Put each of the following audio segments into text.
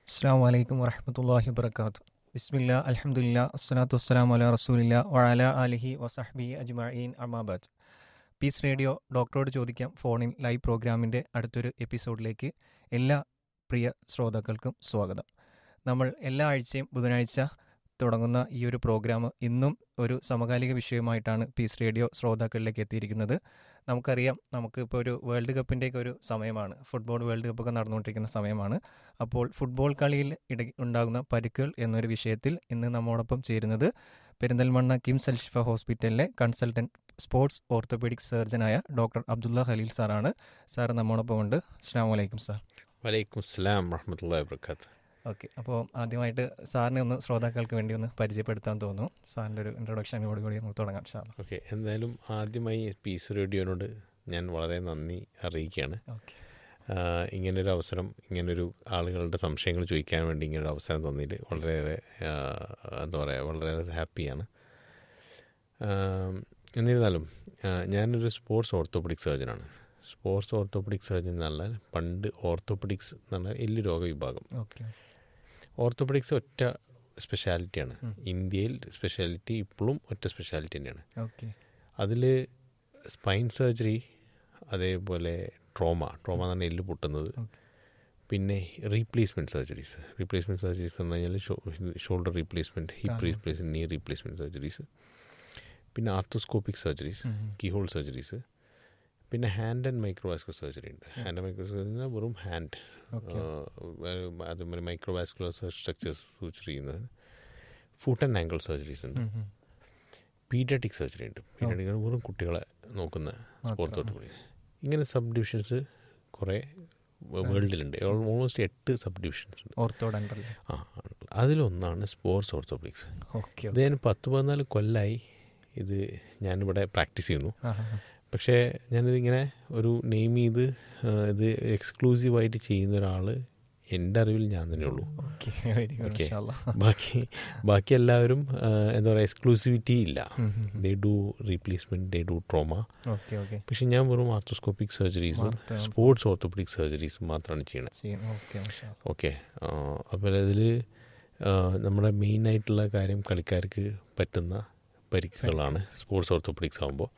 അസ്സാം വലൈക്കും വറഹമത്തല്ലാഹി വബർക്കാത്തു ബിസ്മില്ല അലഹമുല്ല അസ്സലാത്തു വസ്സലാം അല റസൂലില്ല വഅല അലിഹി വസഹബി അജ്മഈൻ അമാബാദ് പീസ് റേഡിയോ ഡോക്ടറോട് ചോദിക്കാം ഫോണിൻ ലൈവ് പ്രോഗ്രാമിൻ്റെ അടുത്തൊരു എപ്പിസോഡിലേക്ക് എല്ലാ പ്രിയ ശ്രോതാക്കൾക്കും സ്വാഗതം നമ്മൾ എല്ലാ ആഴ്ചയും ബുധനാഴ്ച തുടങ്ങുന്ന ഈ ഒരു പ്രോഗ്രാം ഇന്നും ഒരു സമകാലിക വിഷയമായിട്ടാണ് പീസ് റേഡിയോ ശ്രോതാക്കളിലേക്ക് എത്തിയിരിക്കുന്നത് നമുക്കറിയാം നമുക്ക് ഇപ്പോൾ ഒരു വേൾഡ് കപ്പിൻ്റെയൊക്കെ ഒരു സമയമാണ് ഫുട്ബോൾ വേൾഡ് കപ്പൊക്കെ നടന്നുകൊണ്ടിരിക്കുന്ന സമയമാണ് അപ്പോൾ ഫുട്ബോൾ കളിയിൽ ഇട ഉണ്ടാകുന്ന പരിക്കുകൾ എന്നൊരു വിഷയത്തിൽ ഇന്ന് നമ്മോടൊപ്പം ചേരുന്നത് പെരിന്തൽമണ്ണ കിംസ് അൽഷിഫ ഹോസ്പിറ്റലിലെ കൺസൾട്ടൻറ്റ് സ്പോർട്സ് ഓർത്തോപീഡിക് സർജനായ ഡോക്ടർ അബ്ദുള്ള ഖലീൽ സാറാണ് സാർ നമ്മോടൊപ്പം ഉണ്ട് അസ്സാം വലൈക്കും സാർ വലൈക്കും സ്ലാം വറഹമത്തല്ലാ വർക്കാത്ത് ഓക്കെ അപ്പോൾ ആദ്യമായിട്ട് സാറിനെ ഒന്ന് ശ്രോതാക്കൾക്ക് വേണ്ടി ഒന്ന് പരിചയപ്പെടുത്താൻ തോന്നുന്നു സാറിൻ്റെ ഒരു ഇൻട്രൊഡക്ഷനോട് കൂടി നമുക്ക് തുടങ്ങാം സാർ ഓക്കെ എന്തായാലും ആദ്യമായി പീസ് റേഡിയോനോട് ഞാൻ വളരെ നന്ദി അറിയിക്കുകയാണ് ഓക്കെ ആഹ് ഇങ്ങനൊരു അവസരം ഇങ്ങനൊരു ആളുകളുടെ സംശയങ്ങൾ ചോദിക്കാൻ വേണ്ടി ഇങ്ങനൊരു അവസരം തന്നതിൽ വളരെയേറെ ആഹ് എന്താ പറയുക വളരെയേറെ ഹാപ്പിയാണ് ആം, എന്നിരുന്നാലും ആഹ് ഞാനൊരു സ്പോർട്സ് ഓർത്തോപെഡിക് സർജനാണ് സ്പോർട്സ് ഓർത്തോപെഡിക് സർജൻ എന്നല്ല പണ്ട് ഓർത്തോപെഡിക്സ് എന്ന് പറഞ്ഞാൽ എല്ല് രോഗ വിഭാഗം ഓക്കെ ഓർത്തോപെഡിക്സ് ഒറ്റ സ്പെഷ്യാലിറ്റിയാണ് ഉം. ഇന്ത്യയിൽ സ്പെഷ്യാലിറ്റി ഇപ്പോഴും ഒറ്റ സ്പെഷ്യാലിറ്റി തന്നെയാണ് ഓക്കെ അതിൽ സ്പൈൻ സർജറി അതേപോലെ ട്രോമ ട്രോമ എന്ന് പറഞ്ഞാൽ എല്ല് പൊട്ടുന്നത് Okay. പിന്നെ റീപ്ലേസ്മെൻറ്റ് സർജറീസ് റീപ്ലേസ്മെൻറ്റ് സർജറീസ് എന്ന് പറഞ്ഞാൽ ഷോൾഡർ റീപ്ലേസ്മെൻറ്റ് ഹിപ്പ് കാണും. റീപ്ലേസ്മെൻറ്റ് നീ റീപ്ലേസ്മെൻറ്റ് സർജറീസ് പിന്നെ ആർത്തോസ്കോപ്പിക് സർജറീസ് കീഹോൾ സർജറീസ് പിന്നെ ഹാൻഡ് ആൻഡ് മൈക്രോവാസ്കുലർ സർജറി ഉണ്ട് ഹാൻഡ് ആൻഡ് മൈക്രോവാസ്കുലർ സർജറി വെറും ഹാൻഡ് ഓക്കെ അതുപോലെ മൈക്രോവാസ്കുലർ സ്ട്രക്ചേഴ്സ് സൂച്ചർ ചെയ്യുന്നത് ഫുട്ട് ആൻഡ് ആങ്കിൾ സർജറീസ് ഉണ്ട് പീഡിയാറ്റിക് സർജറി ഉണ്ട് പീഡിയാറ്റിക് വെറും കുട്ടികളെ നോക്കുന്ന സ്പോർട്സ് ഓർത്തോപെഡിക് ഇങ്ങനെ സബ് ഡിവിഷൻസ് കുറേ വേൾഡിലുണ്ട് ഓൾമോസ്റ്റ് എട്ട് സബ് ഡിവിഷൻസ് ഉണ്ട് ഓർത്തോഡൻഡല്ലേ ആ അതിലൊന്നാണ് സ്പോർട്സ് ഓർത്തോപെഡിക്സ് ഓക്കെ ഇത് ഞാൻ പത്ത് പതിനാല് കൊല്ലമായി ഇത് ഞാനിവിടെ പ്രാക്ടീസ് ചെയ്യുന്നു ആ പക്ഷേ ഞാനിതിങ്ങനെ ഒരു നെയിം ചെയ്ത് ആ, ഇത് എക്സ്ക്ലൂസീവായിട്ട് ചെയ്യുന്ന ഒരാൾ എൻ്റെ അറിവിൽ ഞാൻ തന്നെ ഉള്ളൂ ഓക്കെ വെരി ഗുഡ് Okay. ഇൻഷാല്ലാ ബാക്കി ബാക്കി എല്ലാവരും ആ, എന്താ പറയുക എക്സ്ക്ലൂസിവിറ്റി ഇല്ല ഉം, ഉം, ഉം. They do replacement they do trauma okay okay പക്ഷെ ഞാൻ വെറും ആർത്തോസ്കോപ്പിക് സർജറീസും മാത്രം. സ്പോർട്സ് ഓർത്തോപെഡിക് സർജറീസും മാത്രമാണ് ചെയ്യണത് ചെയ്യും ഓക്കെ ഇൻഷാല്ലാ ഓക്കെ അപ്പോൾ അതിൽ നമ്മുടെ മെയിൻ ആയിട്ടുള്ള കാര്യം കളിക്കാർക്ക് പറ്റുന്ന പരിക്കുകളാണ് സ്പോർട്സ് ഓർത്തോപെഡിക്സ് ആകുമ്പോൾ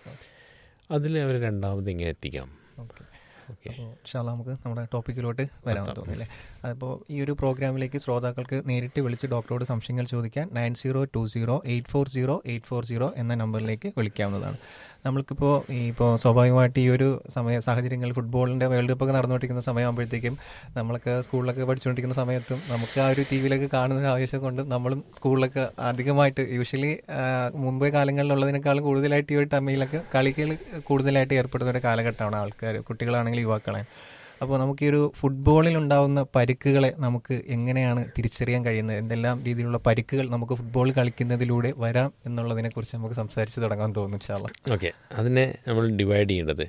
അതിൽ അവർ രണ്ടാമത് എങ്ങനെ എത്തിക്കാം ഓക്കെ ഓക്കെ അപ്പോൾ ഇൻഷാല്ലാ നമുക്ക് നമ്മുടെ ടോപ്പിക്കിലോട്ട് വരാൻ എത്താം. തോന്നില്ലേ അതിപ്പോൾ ഈ ഒരു പ്രോഗ്രാമിലേക്ക് ശ്രോതാക്കൾക്ക് നേരിട്ട് വിളിച്ച് ഡോക്ടറോട് സംശയങ്ങൾ ചോദിക്കാൻ nine zero two zero eight four zero eight four zero എന്ന നമ്പറിലേക്ക് വിളിക്കാവുന്നതാണ് നമ്മൾക്കിപ്പോൾ ഈ ഇപ്പോൾ സ്വാഭാവികമായിട്ട് ഈ ഒരു സമയ സാഹചര്യങ്ങളിൽ ഫുട്ബോളിൻ്റെ വേൾഡ് കപ്പ് ഒക്കെ നടന്നുകൊണ്ടിരിക്കുന്ന സമയമാകുമ്പോഴത്തേക്കും നമ്മളൊക്കെ സ്കൂളിലൊക്കെ പഠിച്ചുകൊണ്ടിരിക്കുന്ന സമയത്തും നമുക്ക് ആ ഒരു ടി വിയിലൊക്കെ കാണുന്ന ഒരു ആവശ്യം കൊണ്ട് നമ്മളും സ്കൂളിലൊക്കെ അധികമായിട്ട് യൂഷ്വലി മുമ്പേ കാലങ്ങളിലുള്ളതിനേക്കാളും കൂടുതലായിട്ട് ഈ ഒരു ടമ്മിയിലൊക്കെ കളികൾ കൂടുതലായിട്ട് ഏർപ്പെടുന്ന ഒരു കാലഘട്ടമാണ് ആൾക്കാർ കുട്ടികളാണെങ്കിലും യുവാക്കളെ അപ്പോൾ നമുക്ക് ഈ ഒരു ഫുട്ബോളിൽ ഉണ്ടാവുന്ന പരിക്കുകളെ നമുക്ക് എങ്ങനെയാണ് തിരിച്ചറിയാൻ കഴിയുന്നത് എന്തെല്ലാം രീതിയിലുള്ള പരിക്കുകൾ നമുക്ക് ഫുട്ബോൾ കളിക്കുന്നതിലൂടെ വരാം എന്നുള്ളതിനെക്കുറിച്ച് നമുക്ക് സംസാരിച്ച് തുടങ്ങാൻ തോന്നുന്നു ഇൻഷാല്ല ഓക്കെ അതിനെ നമ്മൾ ഡിവൈഡ് ചെയ്യേണ്ടത്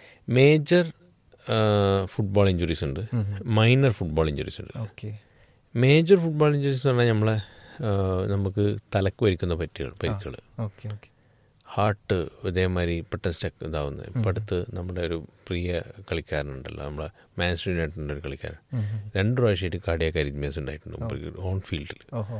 മേജർ ഫുട്ബോൾ ഇഞ്ചുറീസ് ഉണ്ട് മൈനർ ഫുട്ബോൾ ഇഞ്ചുറീസ് ഉണ്ട് ഓക്കെ മേജർ ഫുട്ബോൾ ഇഞ്ചുറീസ് എന്ന് പറഞ്ഞാൽ നമ്മളെ ആ, നമുക്ക് തലക്ക് വരിക്കുന്ന പറ്റുകൾ പരിക്കുകൾ ഓക്കെ ഓക്കെ ഹാർട്ട് ഇതേമാതിരി പെട്ടെന്ന് സ്റ്റക്ക് ഇതാവുന്നത് ഇപ്പം അടുത്ത് നമ്മുടെ ഒരു പ്രിയ കളിക്കാരനുണ്ടല്ലോ നമ്മളെ മാൻസ്റ്റർ യുണൈറ്റഡിൻ്റെ ഒരു കളിക്കാരൻ രണ്ട് പ്രാവശ്യമായിട്ട് കാർഡിയാക്ക് അരിത്മിയസ് ഉണ്ടായിട്ടുണ്ട് ഓൺ ഫീൽഡിൽ ഓഹോ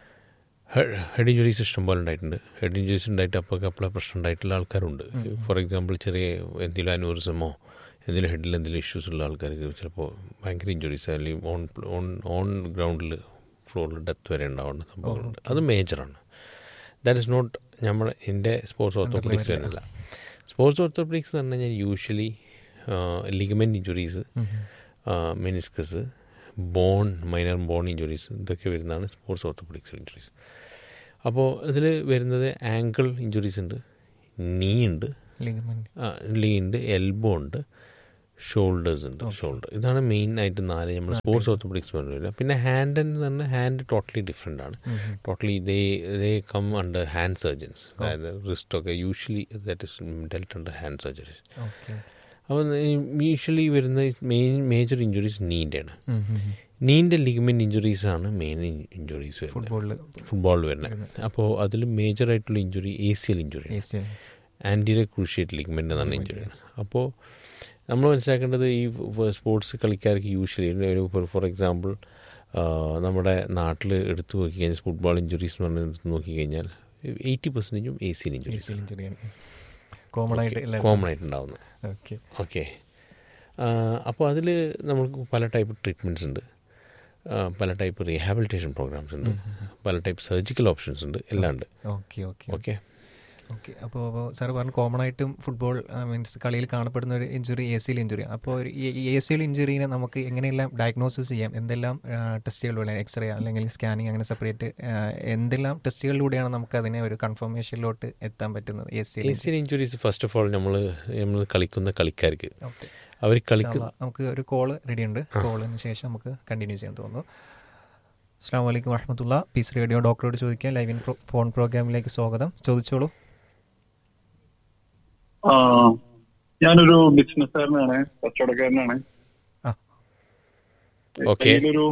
ഹെഡ് ഇഞ്ചുറീസ് ഇഷ്ടം പോലെ ഉണ്ടായിട്ടുണ്ട് ഹെഡ് ഇഞ്ചുറീസ് ഉണ്ടായിട്ട് അപ്പോൾ അപ്പോഴെ പ്രശ്നം ഉണ്ടായിട്ടുള്ള ആൾക്കാരുണ്ട് ഫോർ എക്സാമ്പിൾ ചെറിയ എന്തെങ്കിലും അനൂറിസമോ എന്തെങ്കിലും ഹെഡിൽ എന്തെങ്കിലും ഇഷ്യൂസ് ഉള്ള ആൾക്കാർക്ക് ചിലപ്പോൾ ഭയങ്കര ഇഞ്ചുറീസ് അല്ലെങ്കിൽ ഓൺ ഓൺ ഓൺ ഗ്രൗണ്ടിൽ ഫ്ലോറിൽ ഡെത്ത് വരെ ഉണ്ടാവുന്ന സംഭവങ്ങളുണ്ട് അത് മേജറാണ് ദാറ്റ് ഇസ് നോട്ട് നമ്മൾ എൻ്റെ സ്പോർട്സ് ഓർത്തോപെഡിക്സ് തന്നെയല്ല സ്പോർട്സ് ഓർത്തോപെഡിക്സ് എന്ന് പറഞ്ഞു കഴിഞ്ഞാൽ usually ligament injuries meniscus bone minor bone injuries ഇതൊക്കെ വരുന്നതാണ് സ്പോർട്സ് ഓർത്തോപെഡിക്സ് ഇഞ്ചുറീസ് അപ്പോൾ ഇതിൽ വരുന്നത് ആങ്കിൾ ഇഞ്ചുറീസ് ഉണ്ട് നീ ഉണ്ട് ലിഗമെന്റ് ലീ ഉണ്ട് എൽബോ ഉണ്ട് ഷോൾഡേഴ്സ് ഉണ്ട് ഷോൾഡർ ഇതാണ് മെയിൻ ആയിട്ട് നാല് നമ്മൾ സ്പോർട്സ് ഓർത്തോപെഡിക്സ് പറഞ്ഞില്ല പിന്നെ ഹാൻഡ് എന്ന് പറഞ്ഞാൽ ഹാൻഡ് ടോട്ടലി ഡിഫറെൻ്റ് ആണ് totally they they come under hand surgeons അതായത് റിസ്റ്റ് ഒക്കെ usually that is dealt under hand surgeries okay അപ്പോൾ യൂഷ്വലി വരുന്ന മെയിൻ മേജർ ഇഞ്ചുറീസ് നീൻ്റെയാണ് നീൻ്റെ ലിഗമെൻറ്റ് ഇഞ്ചുറീസ് ആണ് മെയിൻ ഇഞ്ചുറീസ് വരുന്നത് ഫുട്ബോളിൽ ഫുട്ബോളിൽ വരുന്നത് അപ്പോൾ അതിൽ മേജർ ആയിട്ടുള്ള injury A C L injury A C anterior cruciate ligament എന്നാണ് ഇഞ്ചുറി അപ്പോൾ നമ്മൾ മനസ്സിലാക്കേണ്ടത് ഈ സ്പോർട്സ് കളിക്കാർക്ക് യൂഷ്വലി ഒരു ഫോർ എക്സാമ്പിൾ ആ, നമ്മുടെ നാട്ടിൽ എടുത്തു നോക്കിക്കഴിഞ്ഞാൽ ഫുട്ബോൾ ഇഞ്ചുറീസ് എന്ന് പറഞ്ഞാൽ എടുത്ത് നോക്കിക്കഴിഞ്ഞാൽ എയ്റ്റി പെർസെൻറ്റേജും എ സിയിൽ ഇഞ്ചുറീസ് ഇഞ്ചുറിയാണ് കോമൺ ആയിട്ട് എല്ലാവരും കോമൺ ആയിട്ടുണ്ടാവുന്നത് ഓക്കെ ഓക്കെ അപ്പോൾ അതിൽ നമുക്ക് പല ടൈപ്പ് ട്രീറ്റ്മെൻറ്റ്സ് ഉണ്ട് ആ, പല ടൈപ്പ് റീഹാബിലിറ്റേഷൻ പ്രോഗ്രാംസ് ഉണ്ട് പല ടൈപ്പ് സർജിക്കൽ ഓപ്ഷൻസ് ഉണ്ട് എല്ലാം ഉണ്ട് ഓക്കെ ഓക്കെ ഓക്കെ ഓക്കെ അപ്പോൾ സാർ പറഞ്ഞു കോമൺ ആയിട്ടും ഫുട്ബോൾ മീൻസ് കളിയിൽ കാണപ്പെടുന്ന ഒരു ഇഞ്ചുറി എ സിയിൽ ഇഞ്ചുറി അപ്പോൾ ഈ എ സിയിൽ ഇഞ്ചുറീനെ നമുക്ക് എങ്ങനെയെല്ലാം ഡയഗ്നോസിസ് ചെയ്യാം എന്തെല്ലാം ടെസ്റ്റുകളിലൂടെ എക്സ്റേ അല്ലെങ്കിൽ സ്കാനിങ് അങ്ങനെ സെപ്പറേറ്റ് എന്തെല്ലാം ടെസ്റ്റുകളിലൂടെയാണ് നമുക്ക് അതിനെ ഒരു കൺഫർമേഷനിലോട്ട് എത്താൻ പറ്റുന്നത് എ എ സിയിൽ സിയിൽ ഇഞ്ചുറീസ് ഫസ്റ്റ് ഓഫ് ഓൾ നമ്മൾ നമ്മൾ കളിക്കുന്ന കളിക്കാർക്ക് ഓക്കെ അവർ കളിക്കുന്ന നമുക്ക് ഒരു കോള് റെഡി ഉണ്ട് കോളിന് ശേഷം നമുക്ക് കണ്ടിന്യൂ ചെയ്യാൻ തോന്നുന്നു അസ്സാം വലൈക്കും വഹമത്തുള്ള പീസ് റേഡിയോ ഡോക്ടറോട് ചോദിക്കാം ലൈവ് ഇൻ ഫോൺ പ്രോഗ്രാമിലേക്ക് സ്വാഗതം ചോദിച്ചോളൂ ആ ഞാനൊരു ബിസിനസ്സുകാരനാണ് കച്ചവടക്കാരനാണ് ആ ഓക്കെ കയ്യിലൊരു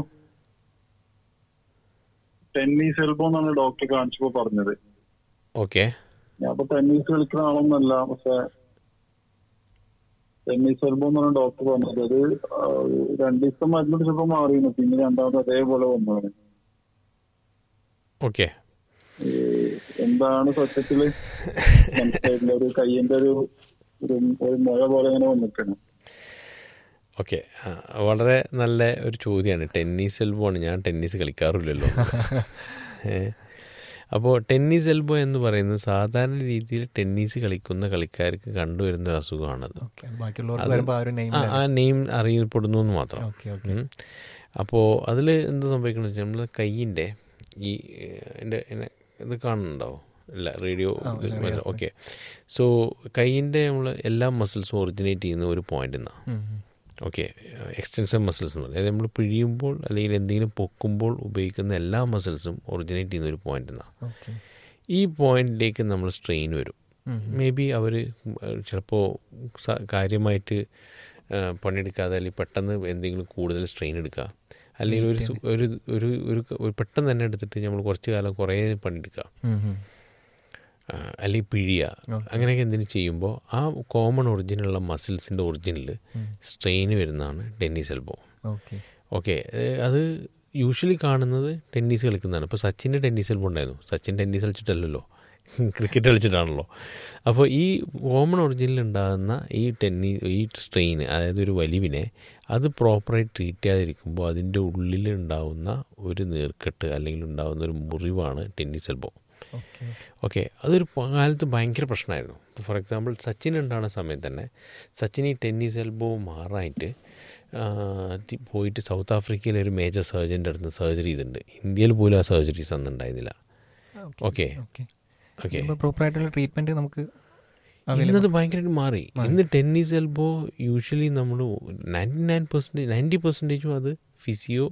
ടെന്നീസ് എൽബോ എന്നാണ് ഡോക്ടർ കാണിച്ചപ്പോ പറഞ്ഞത് ഓക്കെ ഞാൻ അപ്പൊ ടെന്നീസ് കളിക്കുന്ന ആളൊന്നല്ല പക്ഷെ ടെന്നീസ് എൽബോ എന്നാണ് ഡോക്ടർ പറഞ്ഞത് അത് ആ, രണ്ടു ദിവസം മരുന്ന് പിടിച്ചപ്പോ മാറിയിരുന്നു പിന്നെ രണ്ടാമത് അതേപോലെ വന്നതാണ് ഓക്കെ ഈ എന്താണ് സത്യത്തില് മനസ്സിലായിട്ടില്ല ഒരു കയ്യിന്റെ ഒരു ഒരു ഒരു മുഴ പോലെ ഇങ്ങനെ വന്നിട്ടാണ് ഓക്കെ വളരെ നല്ല ഒരു ചോദ്യമാണ് ടെന്നീസ് എൽബോ ആണ് ഞാൻ ടെന്നീസ് കളിക്കാറില്ലല്ലോ അപ്പോൾ ടെന്നീസ് എൽബോ എന്ന് പറയുന്നത് സാധാരണ രീതിയിൽ ടെന്നീസ് കളിക്കുന്ന കളിക്കാർക്ക് കണ്ടുവരുന്ന ഒരു അസുഖമാണത് ഓക്കെ ബാക്കിയുള്ളവർക്ക് വരുമ്പോൾ ആ ഒരു നെയിം ആ- ആ നെയിം അറിയപ്പെടുന്നു എന്ന് മാത്രം ഓക്കെ ഓക്കെ ഉം. അപ്പോൾ അതിൽ എന്ത് സംഭവിക്കണമെന്ന് വെച്ചാൽ നമ്മൾ കയ്യിൻ്റെ ഈ എൻ്റെ ഇത് കാണുന്നുണ്ടാവോ ഇല്ല റേഡിയോ ഓക്കെ സോ കയ്യിൻ്റെ നമ്മൾ എല്ലാ മസിൽസും ഒറിജിനേറ്റ് ചെയ്യുന്ന ഒരു പോയിന്റിൽ നിന്നാണ് ഓക്കെ എക്സ്റ്റൻസീവ് മസിൽസ് എന്ന് പറയുന്നത് അതായത് നമ്മൾ പിഴിയുമ്പോൾ അല്ലെങ്കിൽ എന്തെങ്കിലും പൊക്കുമ്പോൾ ഉപയോഗിക്കുന്ന എല്ലാ മസിൽസും ഒറിജിനേറ്റ് ചെയ്യുന്ന ഒരു പോയിന്റിൽ നിന്നാണ് ഓക്കെ ഈ പോയിന്റിലേക്ക് നമ്മൾ സ്ട്രെയിൻ വരും മേ ബി അവർ ചിലപ്പോൾ കാര്യമായിട്ട് ആ, പണിയെടുക്കാതെ അല്ലെങ്കിൽ പെട്ടെന്ന് എന്തെങ്കിലും കൂടുതൽ സ്ട്രെയിൻ എടുക്കുക അല്ലെങ്കിൽ ഒരു സു- ഒരു ഒരു ഒരു ഒരു പെട്ടെന്ന് തന്നെ എടുത്തിട്ട് നമ്മൾ കുറച്ച് കാലം കുറേ പണിയെടുക്കുക ആ, അല്ലെങ്കിൽ പിഴിയുക അങ്ങനെയൊക്കെ എന്തെങ്കിലും ചെയ്യുമ്പോൾ ആ കോമൺ ഒറിജിനുള്ള മസിൽസിൻ്റെ ഒറിജിനിൽ സ്ട്രെയിൻ വരുന്നതാണ് ടെന്നീസ് എൽബോ ഓക്കെ ഓക്കെ അത് യൂഷ്വലി കാണുന്നത് ടെന്നീസ് കളിക്കുന്നതാണ് ഇപ്പോൾ സച്ചിൻ്റെ ടെന്നീസ് എൽബോ ഉണ്ടായിരുന്നു സച്ചിൻ ടെന്നീസ് കളിച്ചിട്ടല്ലല്ലോ ക്രിക്കറ്റ് കളിച്ചിട്ടാണല്ലോ അപ്പോൾ ഈ കോമൺ ഒറിജിനിൽ ഉണ്ടാകുന്ന ഈ ടെന്നി ഈ സ്ട്രെയിൻ അതായത് ഒരു വലിവിനെ അത് പ്രോപ്പറായി ട്രീറ്റ് ചെയ്യാതിരിക്കുമ്പോൾ അതിൻ്റെ ഉള്ളിൽ ഉണ്ടാവുന്ന ഒരു നീർക്കെട്ട് അല്ലെങ്കിൽ ഉണ്ടാകുന്ന ഒരു മുറിവാണ് ടെന്നീസ് എൽബോ ഓക്കെ ഓക്കെ അതൊരു പ- കാലത്ത് ഭയങ്കര പ്രശ്നമായിരുന്നു ഫോർ എക്സാമ്പിൾ സച്ചിൻ ഉണ്ടാകുന്ന സമയത്ത് തന്നെ സച്ചിൻ ഈ ടെന്നീസ് എൽബോ മാറായിട്ട് ആ, തി- പോയിട്ട് സൗത്ത് ആഫ്രിക്കയിലെ ഒരു മേജർ സർജൻ്റെ അടുത്ത് സർജറി ചെയ്തിട്ടുണ്ട് ഇന്ത്യയിൽ പോലും ആ സർജറീസ് അന്ന് ഉണ്ടായിരുന്നില്ല ഓക്കെ ഓക്കെ ഓക്കെ ഇപ്പോൾ പ്രോപ്പർ ആയിട്ടുള്ള ട്രീറ്റ്മെന്റ് നമുക്ക് ഇന്നത് ഭയങ്കരമായിട്ട് മാറി ഇന്ന് ടെന്നീസ് എൽബോ യൂഷ്വലി നമ്മൾ നയൻറ്റി നയൻ പെർസെൻറ്റേജ് നയൻറ്റി പെർസെൻറ്റേജും അത് ഫിസിയോ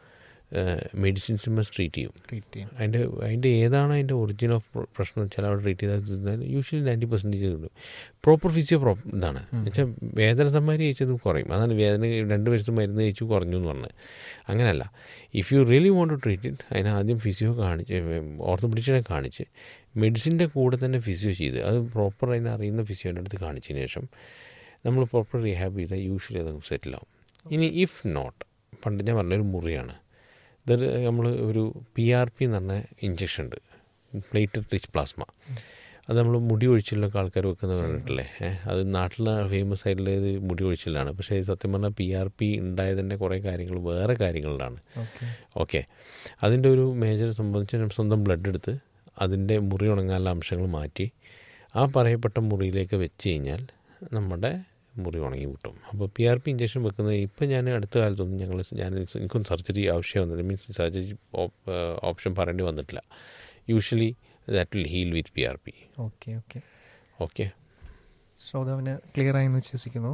മെഡിസിൻസും ട്രീറ്റ് ചെയ്യും ട്രീറ്റ് ചെയ്യാം അതിൻ്റെ അതിൻ്റെ ഏതാണ് അതിൻ്റെ ഒറിജിൻ ഓഫ് പ്രശ്നം വെച്ചാൽ അവിടെ ട്രീറ്റ് ചെയ്താൽ യൂഷ്വലി നയൻറ്റി പെർസെൻറ്റേജ് ഉണ്ട് പ്രോപ്പർ ഫിസിയോ പ്രോ ഇതാണ് എന്നുവെച്ചാൽ വേദന സമ്മാരി കഴിച്ചത് കുറയും അതാണ് വേദന രണ്ട് വയസ്സ് മരുന്ന് കഴിച്ചു കുറഞ്ഞു എന്ന് പറഞ്ഞത് അങ്ങനെയല്ല if you really want to treat it അതിന് ആദ്യം ഫിസിയോ കാണിച്ച് ഓർത്തോപെഡിക്സിനെ കാണിച്ച് മെഡിസിൻ്റെ കൂടെ തന്നെ ഫിസിയോ ചെയ്ത് അത് പ്രോപ്പർ അതിനെ അറിയുന്ന ഫിസിയോൻ്റെ അടുത്ത് കാണിച്ചതിന് ശേഷം നമ്മൾ പ്രോപ്പർ റീഹാബ് ചെയ്താൽ യൂഷ്വലി അത് സെറ്റിലാവും ഇനി ഇഫ് നോട്ട് പണ്ട് ഞാൻ പറഞ്ഞൊരു മുറിയാണ് ഇത് നമ്മൾ ഒരു പി ആർ പി എന്ന് പറഞ്ഞ ഇഞ്ചക്ഷൻ ഉണ്ട് പ്ലേറ്റഡ് റിച്ച് പ്ലാസ്മ അത് നമ്മൾ മുടി ഒഴിച്ചിലൊക്കെ ആൾക്കാർ വെക്കുന്ന കണ്ടിട്ടില്ലേ ഏഹ് അത് നാട്ടിലെ ഫേമസ് ആയിട്ടുള്ള ഇത് മുടി ഒഴിച്ചിലാണ് പക്ഷേ സത്യം പറഞ്ഞാൽ പി ആർ പി ഉണ്ടായതിൻ്റെ കുറേ കാര്യങ്ങൾ വേറെ കാര്യങ്ങളിലാണ് ഓക്കെ ഓക്കെ അതിൻ്റെ ഒരു മേജർ സംബന്ധിച്ച് സ്വന്തം ബ്ലഡ് എടുത്ത് അതിൻ്റെ മുറി ഉണങ്ങാനുള്ള അംശങ്ങൾ മാറ്റി ആ പറയപ്പെട്ട മുറിയിലേക്ക് വെച്ച് കഴിഞ്ഞാൽ നമ്മുടെ മുറി ഉണങ്ങി കിട്ടും അപ്പോൾ പി ആർ പി ഇഞ്ചക്ഷൻ വെക്കുന്നത് ഇപ്പം ഞാൻ അടുത്ത കാലത്തൊന്നും ഞങ്ങൾ ഞാൻ എനിക്കും സർജറി ആവശ്യം വന്നില്ല മീൻസ് സർജറി ഓപ്ഷൻ പറയേണ്ടി വന്നിട്ടില്ല usually that will heal with P R P okay okay okay ശ്രോതാവിന് ക്ലിയർ ആയെന്ന് വിശ്വസിക്കുന്നു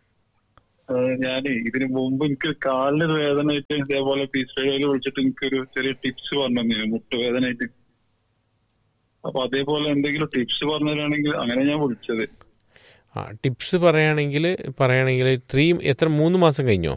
ഞാൻ ഇതിന് മുമ്പ് എനിക്ക് കാലിന് വേദനയായിട്ട് ഇതേപോലെ പീസ് റേഡിയോയിൽ വിളിച്ചിട്ട് എനിക്കൊരു ചെറിയ ടിപ്സ് പറഞ്ഞു തന്നിരുന്നു മുട്ടുവേദനയായിട്ട് അപ്പൊ അതേപോലെ എന്തെങ്കിലും ടിപ്സ് പറഞ്ഞു തരാണെങ്കിൽ അങ്ങനെ ഞാൻ വിളിച്ചത് ആ ടിപ്സ് പറയുകയാണെങ്കിൽ പറയുകയാണെങ്കിൽ ത്രീ എത്ര മൂന്ന് മാസം കഴിഞ്ഞോ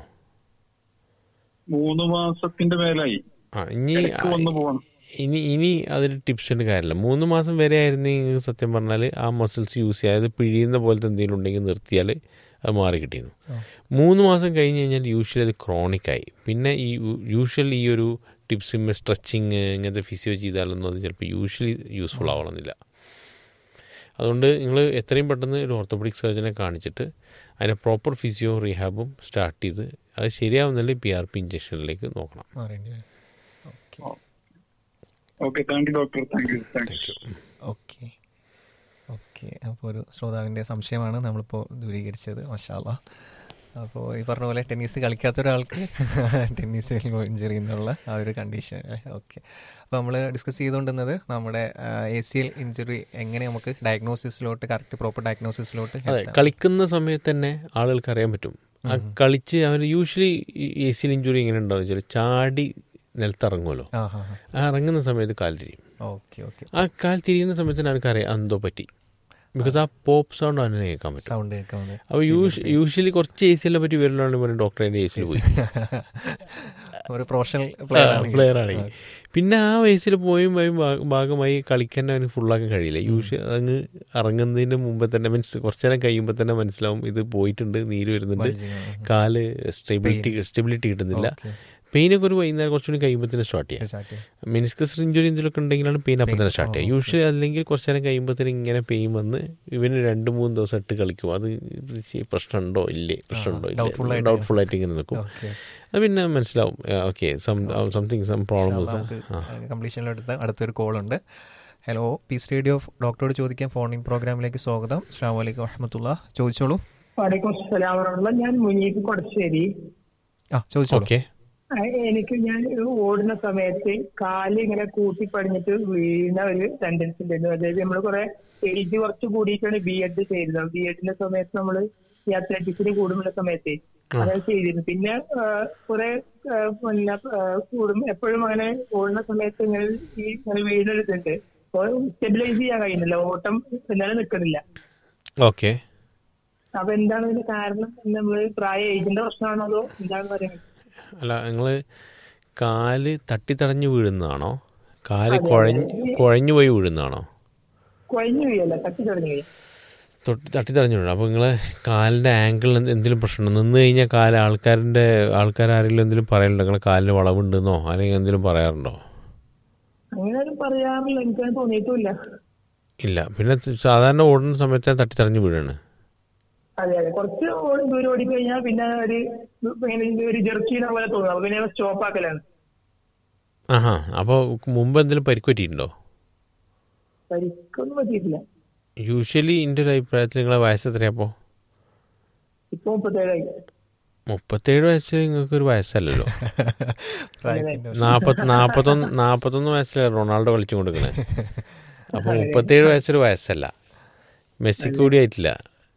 മൂന്ന് മാസത്തിന്റെ മേലായി ആ ഇനി ഇടയ്ക്ക് വന്നു പോകണം ഇനി ഇനി അതിൽ ടിപ്സിൻ്റെ കാര്യമില്ല മൂന്ന് മാസം വരെ ആയിരുന്നെങ്കിൽ സത്യം പറഞ്ഞാൽ ആ മസിൽസ് യൂസ് ചെയ്യുക അതായത് പിഴിയുന്ന പോലത്തെ എന്തെങ്കിലും ഉണ്ടെങ്കിൽ നിർത്തിയാൽ അത് മാറി കിട്ടിയിരുന്നു ആ. മൂന്ന് മാസം കഴിഞ്ഞ് കഴിഞ്ഞാൽ യൂഷ്വലി അത് ക്രോണിക്കായി പിന്നെ ഈ യൂഷ്വലി ഈ ഒരു ടിപ്സും സ്ട്രെച്ചിങ് ഇങ്ങനത്തെ ഫിസിയോ ചെയ്താലൊന്നും അത് ചിലപ്പോൾ യൂഷ്വലി യൂസ്ഫുൾ ആവണമെന്നില്ല അതുകൊണ്ട് നിങ്ങൾ എത്രയും പെട്ടെന്ന് ഒരു ഓർത്തോപെഡിക് സർജനെ കാണിച്ചിട്ട് അതിനെ പ്രോപ്പർ ഫിസിയോ റീഹാബും സ്റ്റാർട്ട് ചെയ്ത് അത് ശരിയാവുന്നില്ല പി ആർ പി ഇഞ്ചക്ഷനിലേക്ക് നോക്കണം മാറേണ്ടി വരും okay okay thank you doctor thank you thank you okay okay അപ്പോൾ ഒരു ശ്രോതാവിൻ്റെ സംശയമാണ് നമ്മളിപ്പോൾ ദൂരീകരിച്ചത് മഷാല അപ്പോൾ ഈ പറഞ്ഞ പോലെ ടെന്നീസ് കളിക്കാത്ത ഒരാൾക്ക് ടെന്നീസിൽ ഇഞ്ചറി എന്നുള്ള ആ ഒരു കണ്ടീഷൻ അല്ലേ ഓക്കെ അപ്പോൾ നമ്മൾ ഡിസ്കസ് ചെയ്തുകൊണ്ടിരുന്നത് നമ്മുടെ എ സി എൽ ഇഞ്ചുറി എങ്ങനെ നമുക്ക് ഡയഗ്നോസിസിലോട്ട് കറക്റ്റ് പ്രോപ്പർ ഡയഗ്നോസിസിലോട്ട് അതെ കളിക്കുന്ന സമയത്ത് തന്നെ ആളുകൾക്ക് അറിയാൻ പറ്റും ആ കളിച്ച് അവർ യൂഷ്വലി എ സിയിൽ ഇഞ്ചുറി എങ്ങനെ ഉണ്ടാവും വെച്ചാൽ ചാടി നിലത്തിറങ്ങുമല്ലോ ആ ഹാ ഹാ ആ ഇറങ്ങുന്ന സമയത്ത് കാൽ തിരിയും ഓക്കെ ഓക്കെ ആ കാൽ തിരിയുന്ന സമയത്ത് തന്നെ എനിക്കറിയാം എന്തോ പറ്റി ബിക്കോസ് ആ പോപ്പ് സൗണ്ട് അവനെ കേൾക്കാൻ പറ്റും സൗണ്ട് കേൾക്കാൻ അപ്പോൾ യൂഷ് യൂഷ്വലി കുറച്ച് എ സിയിലെ പറ്റി വരലാണ് പറഞ്ഞ് ഡോക്ടറെ എ സിയിൽ പോയി ഒരു പ്രൊഫഷണൽ പ്ലെയർ ആണെങ്കിൽ പിന്നെ ആ വയസ്സിൽ പോയും പോയും ഭാ- ഭാഗമായി കളിക്കാൻ അവന് ഫുള്ളാക്കാൻ കഴിയില്ല യൂഷ്വൽ അങ്ങ് ഇറങ്ങുന്നതിന് മുമ്പ് തന്നെ മീൻസ് കുറച്ചു നേരം കഴിയുമ്പോൾ തന്നെ മനസ്സിലാവും ഇത് പോയിട്ടുണ്ട് നീര് വരുന്നുണ്ട് കാല് സ്റ്റെബിലിറ്റി സ്റ്റെബിലിറ്റി കിട്ടുന്നില്ല പെയിനൊക്കെ ഒരു വൈകുന്നേരം കുറച്ചുകൂടി കഴിയുമ്പോൾ തന്നെ സ്റ്റാർട്ട് ചെയ്യാം മെനിസ്കസ് ഇഞ്ചുറി എന്തെങ്കിലുമൊക്കെ ഉണ്ടെങ്കിലാണ് പെയിൻ അപ്പം തന്നെ സ്റ്റാർട്ട് ചെയ്യുക യൂഷ്വലി അല്ലെങ്കിൽ കുറച്ച് നേരം കഴിയുമ്പോഴത്തേനും ഇങ്ങനെ പെയിൻ വന്ന് ഇവന് രണ്ട് മൂന്ന് ദിവസം ഇട്ട് കളിക്കും അത് പ്രശ്നമുണ്ടോ ഇല്ലേ പ്രശ്നമുണ്ടോ doubtful ഇല്ല ആയിട്ട് ഡൗട്ട്ഫുൾ ആയിട്ട് ഇങ്ങനെ നിൽക്കും അത് പിന്നെ മനസ്സിലാവും ഓക്കെ സംതിങ് സം പ്രോബ്ലം കംപ്ലീഷനിലെടുത്ത അടുത്തൊരു കോൾ ഉണ്ട് ഹലോ പീസ് റേഡിയോ ഡോക്ടറോട് ചോദിക്കാൻ ഫോണിൻ പ്രോഗ്രാമിലേക്ക് സ്വാഗതം അസ്സാം വലൈക്കും വഹമത്തുള്ള ചോദിച്ചോളൂ വലൈക്കും അസ്സലാം വറഹ്മത്തുള്ളാഹി. ഞാൻ മുനീബ് കൊടശ്ശേരി ആ ചോദിച്ചോളൂ ഓക്കെ ആ, എനിക്ക് ഞാൻ ഓടുന്ന സമയത്ത് കാല് ഇങ്ങനെ കൂട്ടി പടിഞ്ഞിട്ട് വീണ ഒരു ടെൻഡൻസി ഉണ്ടായിരുന്നു അതായത് നമ്മൾ കുറെ ഏജ് കുറച്ച് കൂടിയിട്ടാണ് ബി എഡ് ചെയ്തത് ബി എഡിന്റെ സമയത്ത് നമ്മൾ ഈ അത്ലറ്റിക്സിന് കൂടുന്ന സമയത്ത് അതായത് ചെയ്തിരുന്നു പിന്നെ ആ, കുറെ ആ, പിന്നെ ആ, കൂടും എപ്പോഴും അങ്ങനെ ഓടുന്ന സമയത്ത് ഇങ്ങനെ ഈ ഇങ്ങനെ വീണൊരു ഇതുണ്ട് അപ്പോൾ സ്റ്റെബിലൈസ് ചെയ്യാൻ കഴിയുന്നില്ല ഓട്ടം എന്നാലും നിൽക്കുന്നില്ല ഓക്കെ അപ്പൊ എന്താണ് ഇതിന്റെ കാരണം നമ്മള് പ്രായ ഏജിന്റെ പ്രശ്നമാണോ അതോ എന്താണെന്ന് പറയുന്നത് അല്ല നിങ്ങൾ കാല് തട്ടിത്തടഞ്ഞ് വീഴുന്നതാണോ കാല് കുഴഞ്ഞ് കുഴഞ്ഞു പോയി വീഴുന്നതാണോ കുഴഞ്ഞു വീഴല്ല തട്ടി തുടങ്ങി വീഴും തൊട്ട് തട്ടിത്തടഞ്ഞു വീഴും അപ്പോൾ നിങ്ങൾ കാലിൻ്റെ ആംഗിളിൽ എന്തെങ്കിലും പ്രശ്നമുണ്ടോ നിന്ന് കഴിഞ്ഞാൽ കാല് ആൾക്കാരുടെ ആൾക്കാരാരെങ്കിലും എന്തെങ്കിലും പറയലുണ്ടോ നിങ്ങളെ കാലിന് വളവുണ്ടെന്നോ അല്ലെങ്കിൽ എന്തെങ്കിലും പറയാറുണ്ടോ അങ്ങനെ ആരും പറയാറില്ല എനിക്കത് തോന്നിയിട്ടുമില്ല ഇല്ല പിന്നെ സാധാരണ ഓടുന്ന സമയത്ത് തട്ടിത്തടഞ്ഞ് വീഴാണ് അതെ അതെ കുറച്ച് ഓടി- ദൂരം ഓടി കഴിഞ്ഞാൽ പിന്നെ ഒരു ഇങ്ങനെ ഒരു ജെർക്കിനെ പോലെ തോന്നും അപ്പൊ പിന്നെ സ്റ്റോപ്പ് ആക്കലാണ് ആഹാ അപ്പോൾ മുമ്പ് എന്തെങ്കിലും പരിക്ക് പറ്റിയിട്ടുണ്ടോ പരിക്കൊന്നും പറ്റിയിട്ടില്ല യൂഷ്വലി എൻ്റെ ഒരു അഭിപ്രായത്തിൽ നിങ്ങളെ വയസ്സ് എത്രയാപ്പോൾ ഇപ്പൊ മുപ്പത്തേഴായി മുപ്പത്തേഴ് വയസ്സ് നിങ്ങൾക്ക് ഒരു വയസ്സല്ലല്ലോ പ്രായത്തിന്റെ നാപ്പത്തി നാപ്പത്തൊന്ന് നാപ്പത്തൊന്ന് വയസ്സിലാണ് റൊണാൾഡോ കളിച്ചു കൊടുക്കണേ അപ്പോൾ മുപ്പത്തേഴ് വയസ്സൊരു വയസ്സല്ല മെസ്സി കൂടി ആയിട്ടില്ല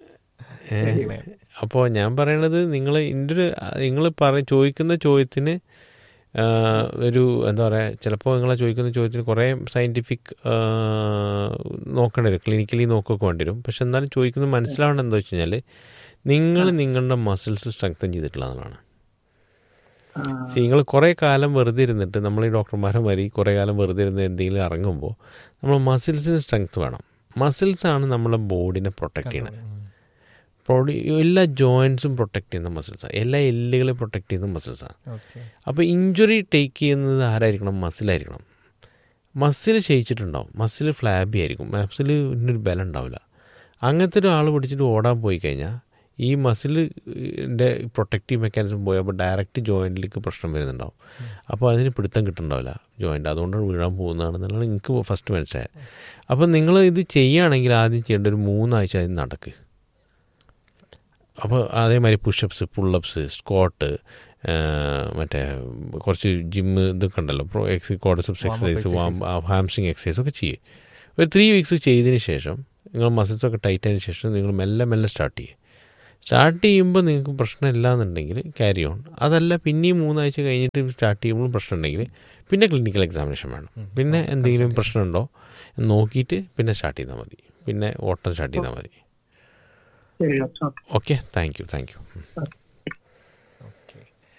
അപ്പോൾ ഞാൻ പറയണത് നിങ്ങൾ എൻ്റെ ഒരു നിങ്ങൾ പറ ചോദിക്കുന്ന ചോദ്യത്തിന് ആ, ഒരു എന്താ പറയുക ചിലപ്പോൾ നിങ്ങളെ ചോദിക്കുന്ന ചോദ്യത്തിന് കുറേ സയൻറ്റിഫിക് നോക്കേണ്ടി വരും ക്ലിനിക്കലി നോക്കുകയൊക്കെ വേണ്ടി വരും പക്ഷെ എന്നാലും ചോദിക്കുന്നത് മനസ്സിലാവേണ്ടത് എന്താ വെച്ച് കഴിഞ്ഞാൽ നിങ്ങൾ നിങ്ങളുടെ മസിൽസ് സ്ട്രെങ്തൻ ചെയ്തിട്ടുള്ളതാണ് നിങ്ങൾ കുറേ കാലം വെറുതെ ഇരുന്നിട്ട് നമ്മൾ ഈ ഡോക്ടർമാരെ മാതിരി കുറേ കാലം വെറുതെ ഇരുന്ന് എന്തെങ്കിലും ഇറങ്ങുമ്പോൾ നമ്മൾ മസിൽസിന് സ്ട്രെങ്ത് വേണം മസിൽസ് ആണ് നമ്മളെ ബോഡിനെ പ്രൊട്ടക്ട് ചെയ്യണത് ബോഡി എല്ലാ ജോയിൻസും പ്രൊട്ടക്ട് ചെയ്യുന്ന മസിൽസാണ് എല്ലാ എല്ലുകളെ പ്രൊട്ടക്ട് ചെയ്യുന്ന മസിൽസാണ് ഓക്കെ അപ്പോൾ ഇഞ്ചുറി ടേക്ക് ചെയ്യുന്നത് ആരായിരിക്കണം മസിലായിരിക്കണം മസിൽ ക്ഷയിച്ചിട്ടുണ്ടാവും മസിൽ ഫ്ലാബി ആയിരിക്കും മസിൽ ഒരു ബലം ഉണ്ടാവില്ല അങ്ങനത്തെ ഒരാൾ പിടിച്ചിട്ട് ഓടാൻ പോയി കഴിഞ്ഞാൽ ഈ മസിലിൻ്റെ പ്രൊട്ടക്റ്റീവ് മെക്കാനിസം പോയപ്പോൾ ഡയറക്റ്റ് ജോയിൻറ്റിലേക്ക് പ്രശ്നം വരുന്നുണ്ടാവും അപ്പോൾ അതിന് പിടുത്തം കിട്ടുന്നുണ്ടാവില്ല ജോയിൻ്റ് അതുകൊണ്ടാണ് വീഴാൻ പോകുന്നതാണെന്നുള്ളത് എനിക്ക് ഫസ്റ്റ് മനസ്സിലായത് അപ്പോൾ നിങ്ങൾ ഇത് ചെയ്യുകയാണെങ്കിൽ ആദ്യം ചെയ്യേണ്ട ഒരു മൂന്നാഴ്ച അതിന് നടക്ക് അപ്പോൾ അതേമാതിരി പുഷപ്സ് പുള്ളപ്സ് സ്ക്വാട്ട് മറ്റേ കുറച്ച് ജിമ്മ് ഇതൊക്കെ ഉണ്ടല്ലോ പ്രോ എക്സ് കോഡസപ്സ് എക്സസൈസ് ഹാംസ്ട്രിങ് എക്സസൈസ് ഒക്കെ ചെയ്യും ഒരു ത്രീ വീക്സ് ചെയ്തതിന് ശേഷം നിങ്ങൾ മസിൽസൊക്കെ ടൈറ്റ് ആയതിനു ശേഷം നിങ്ങൾ മെല്ലെ മെല്ലെ സ്റ്റാർട്ട് ചെയ്യും സ്റ്റാർട്ട് ചെയ്യുമ്പോൾ നിങ്ങൾക്ക് പ്രശ്നമില്ല എന്നുണ്ടെങ്കിൽ ക്യാരി ഓൺ അതല്ല പിന്നെയും മൂന്നാഴ്ച കഴിഞ്ഞിട്ട് സ്റ്റാർട്ട് ചെയ്യുമ്പോഴും പ്രശ്നം ഉണ്ടെങ്കിൽ പിന്നെ ക്ലിനിക്കൽ എക്സാമിനേഷൻ വേണം പിന്നെ എന്തെങ്കിലും പ്രശ്നമുണ്ടോ എന്ന് നോക്കിയിട്ട് പിന്നെ സ്റ്റാർട്ട് ചെയ്താൽ മതി പിന്നെ ഓട്ടം സ്റ്റാർട്ട് ചെയ്താൽ മതി ശരി doctor okay thank you thank you okay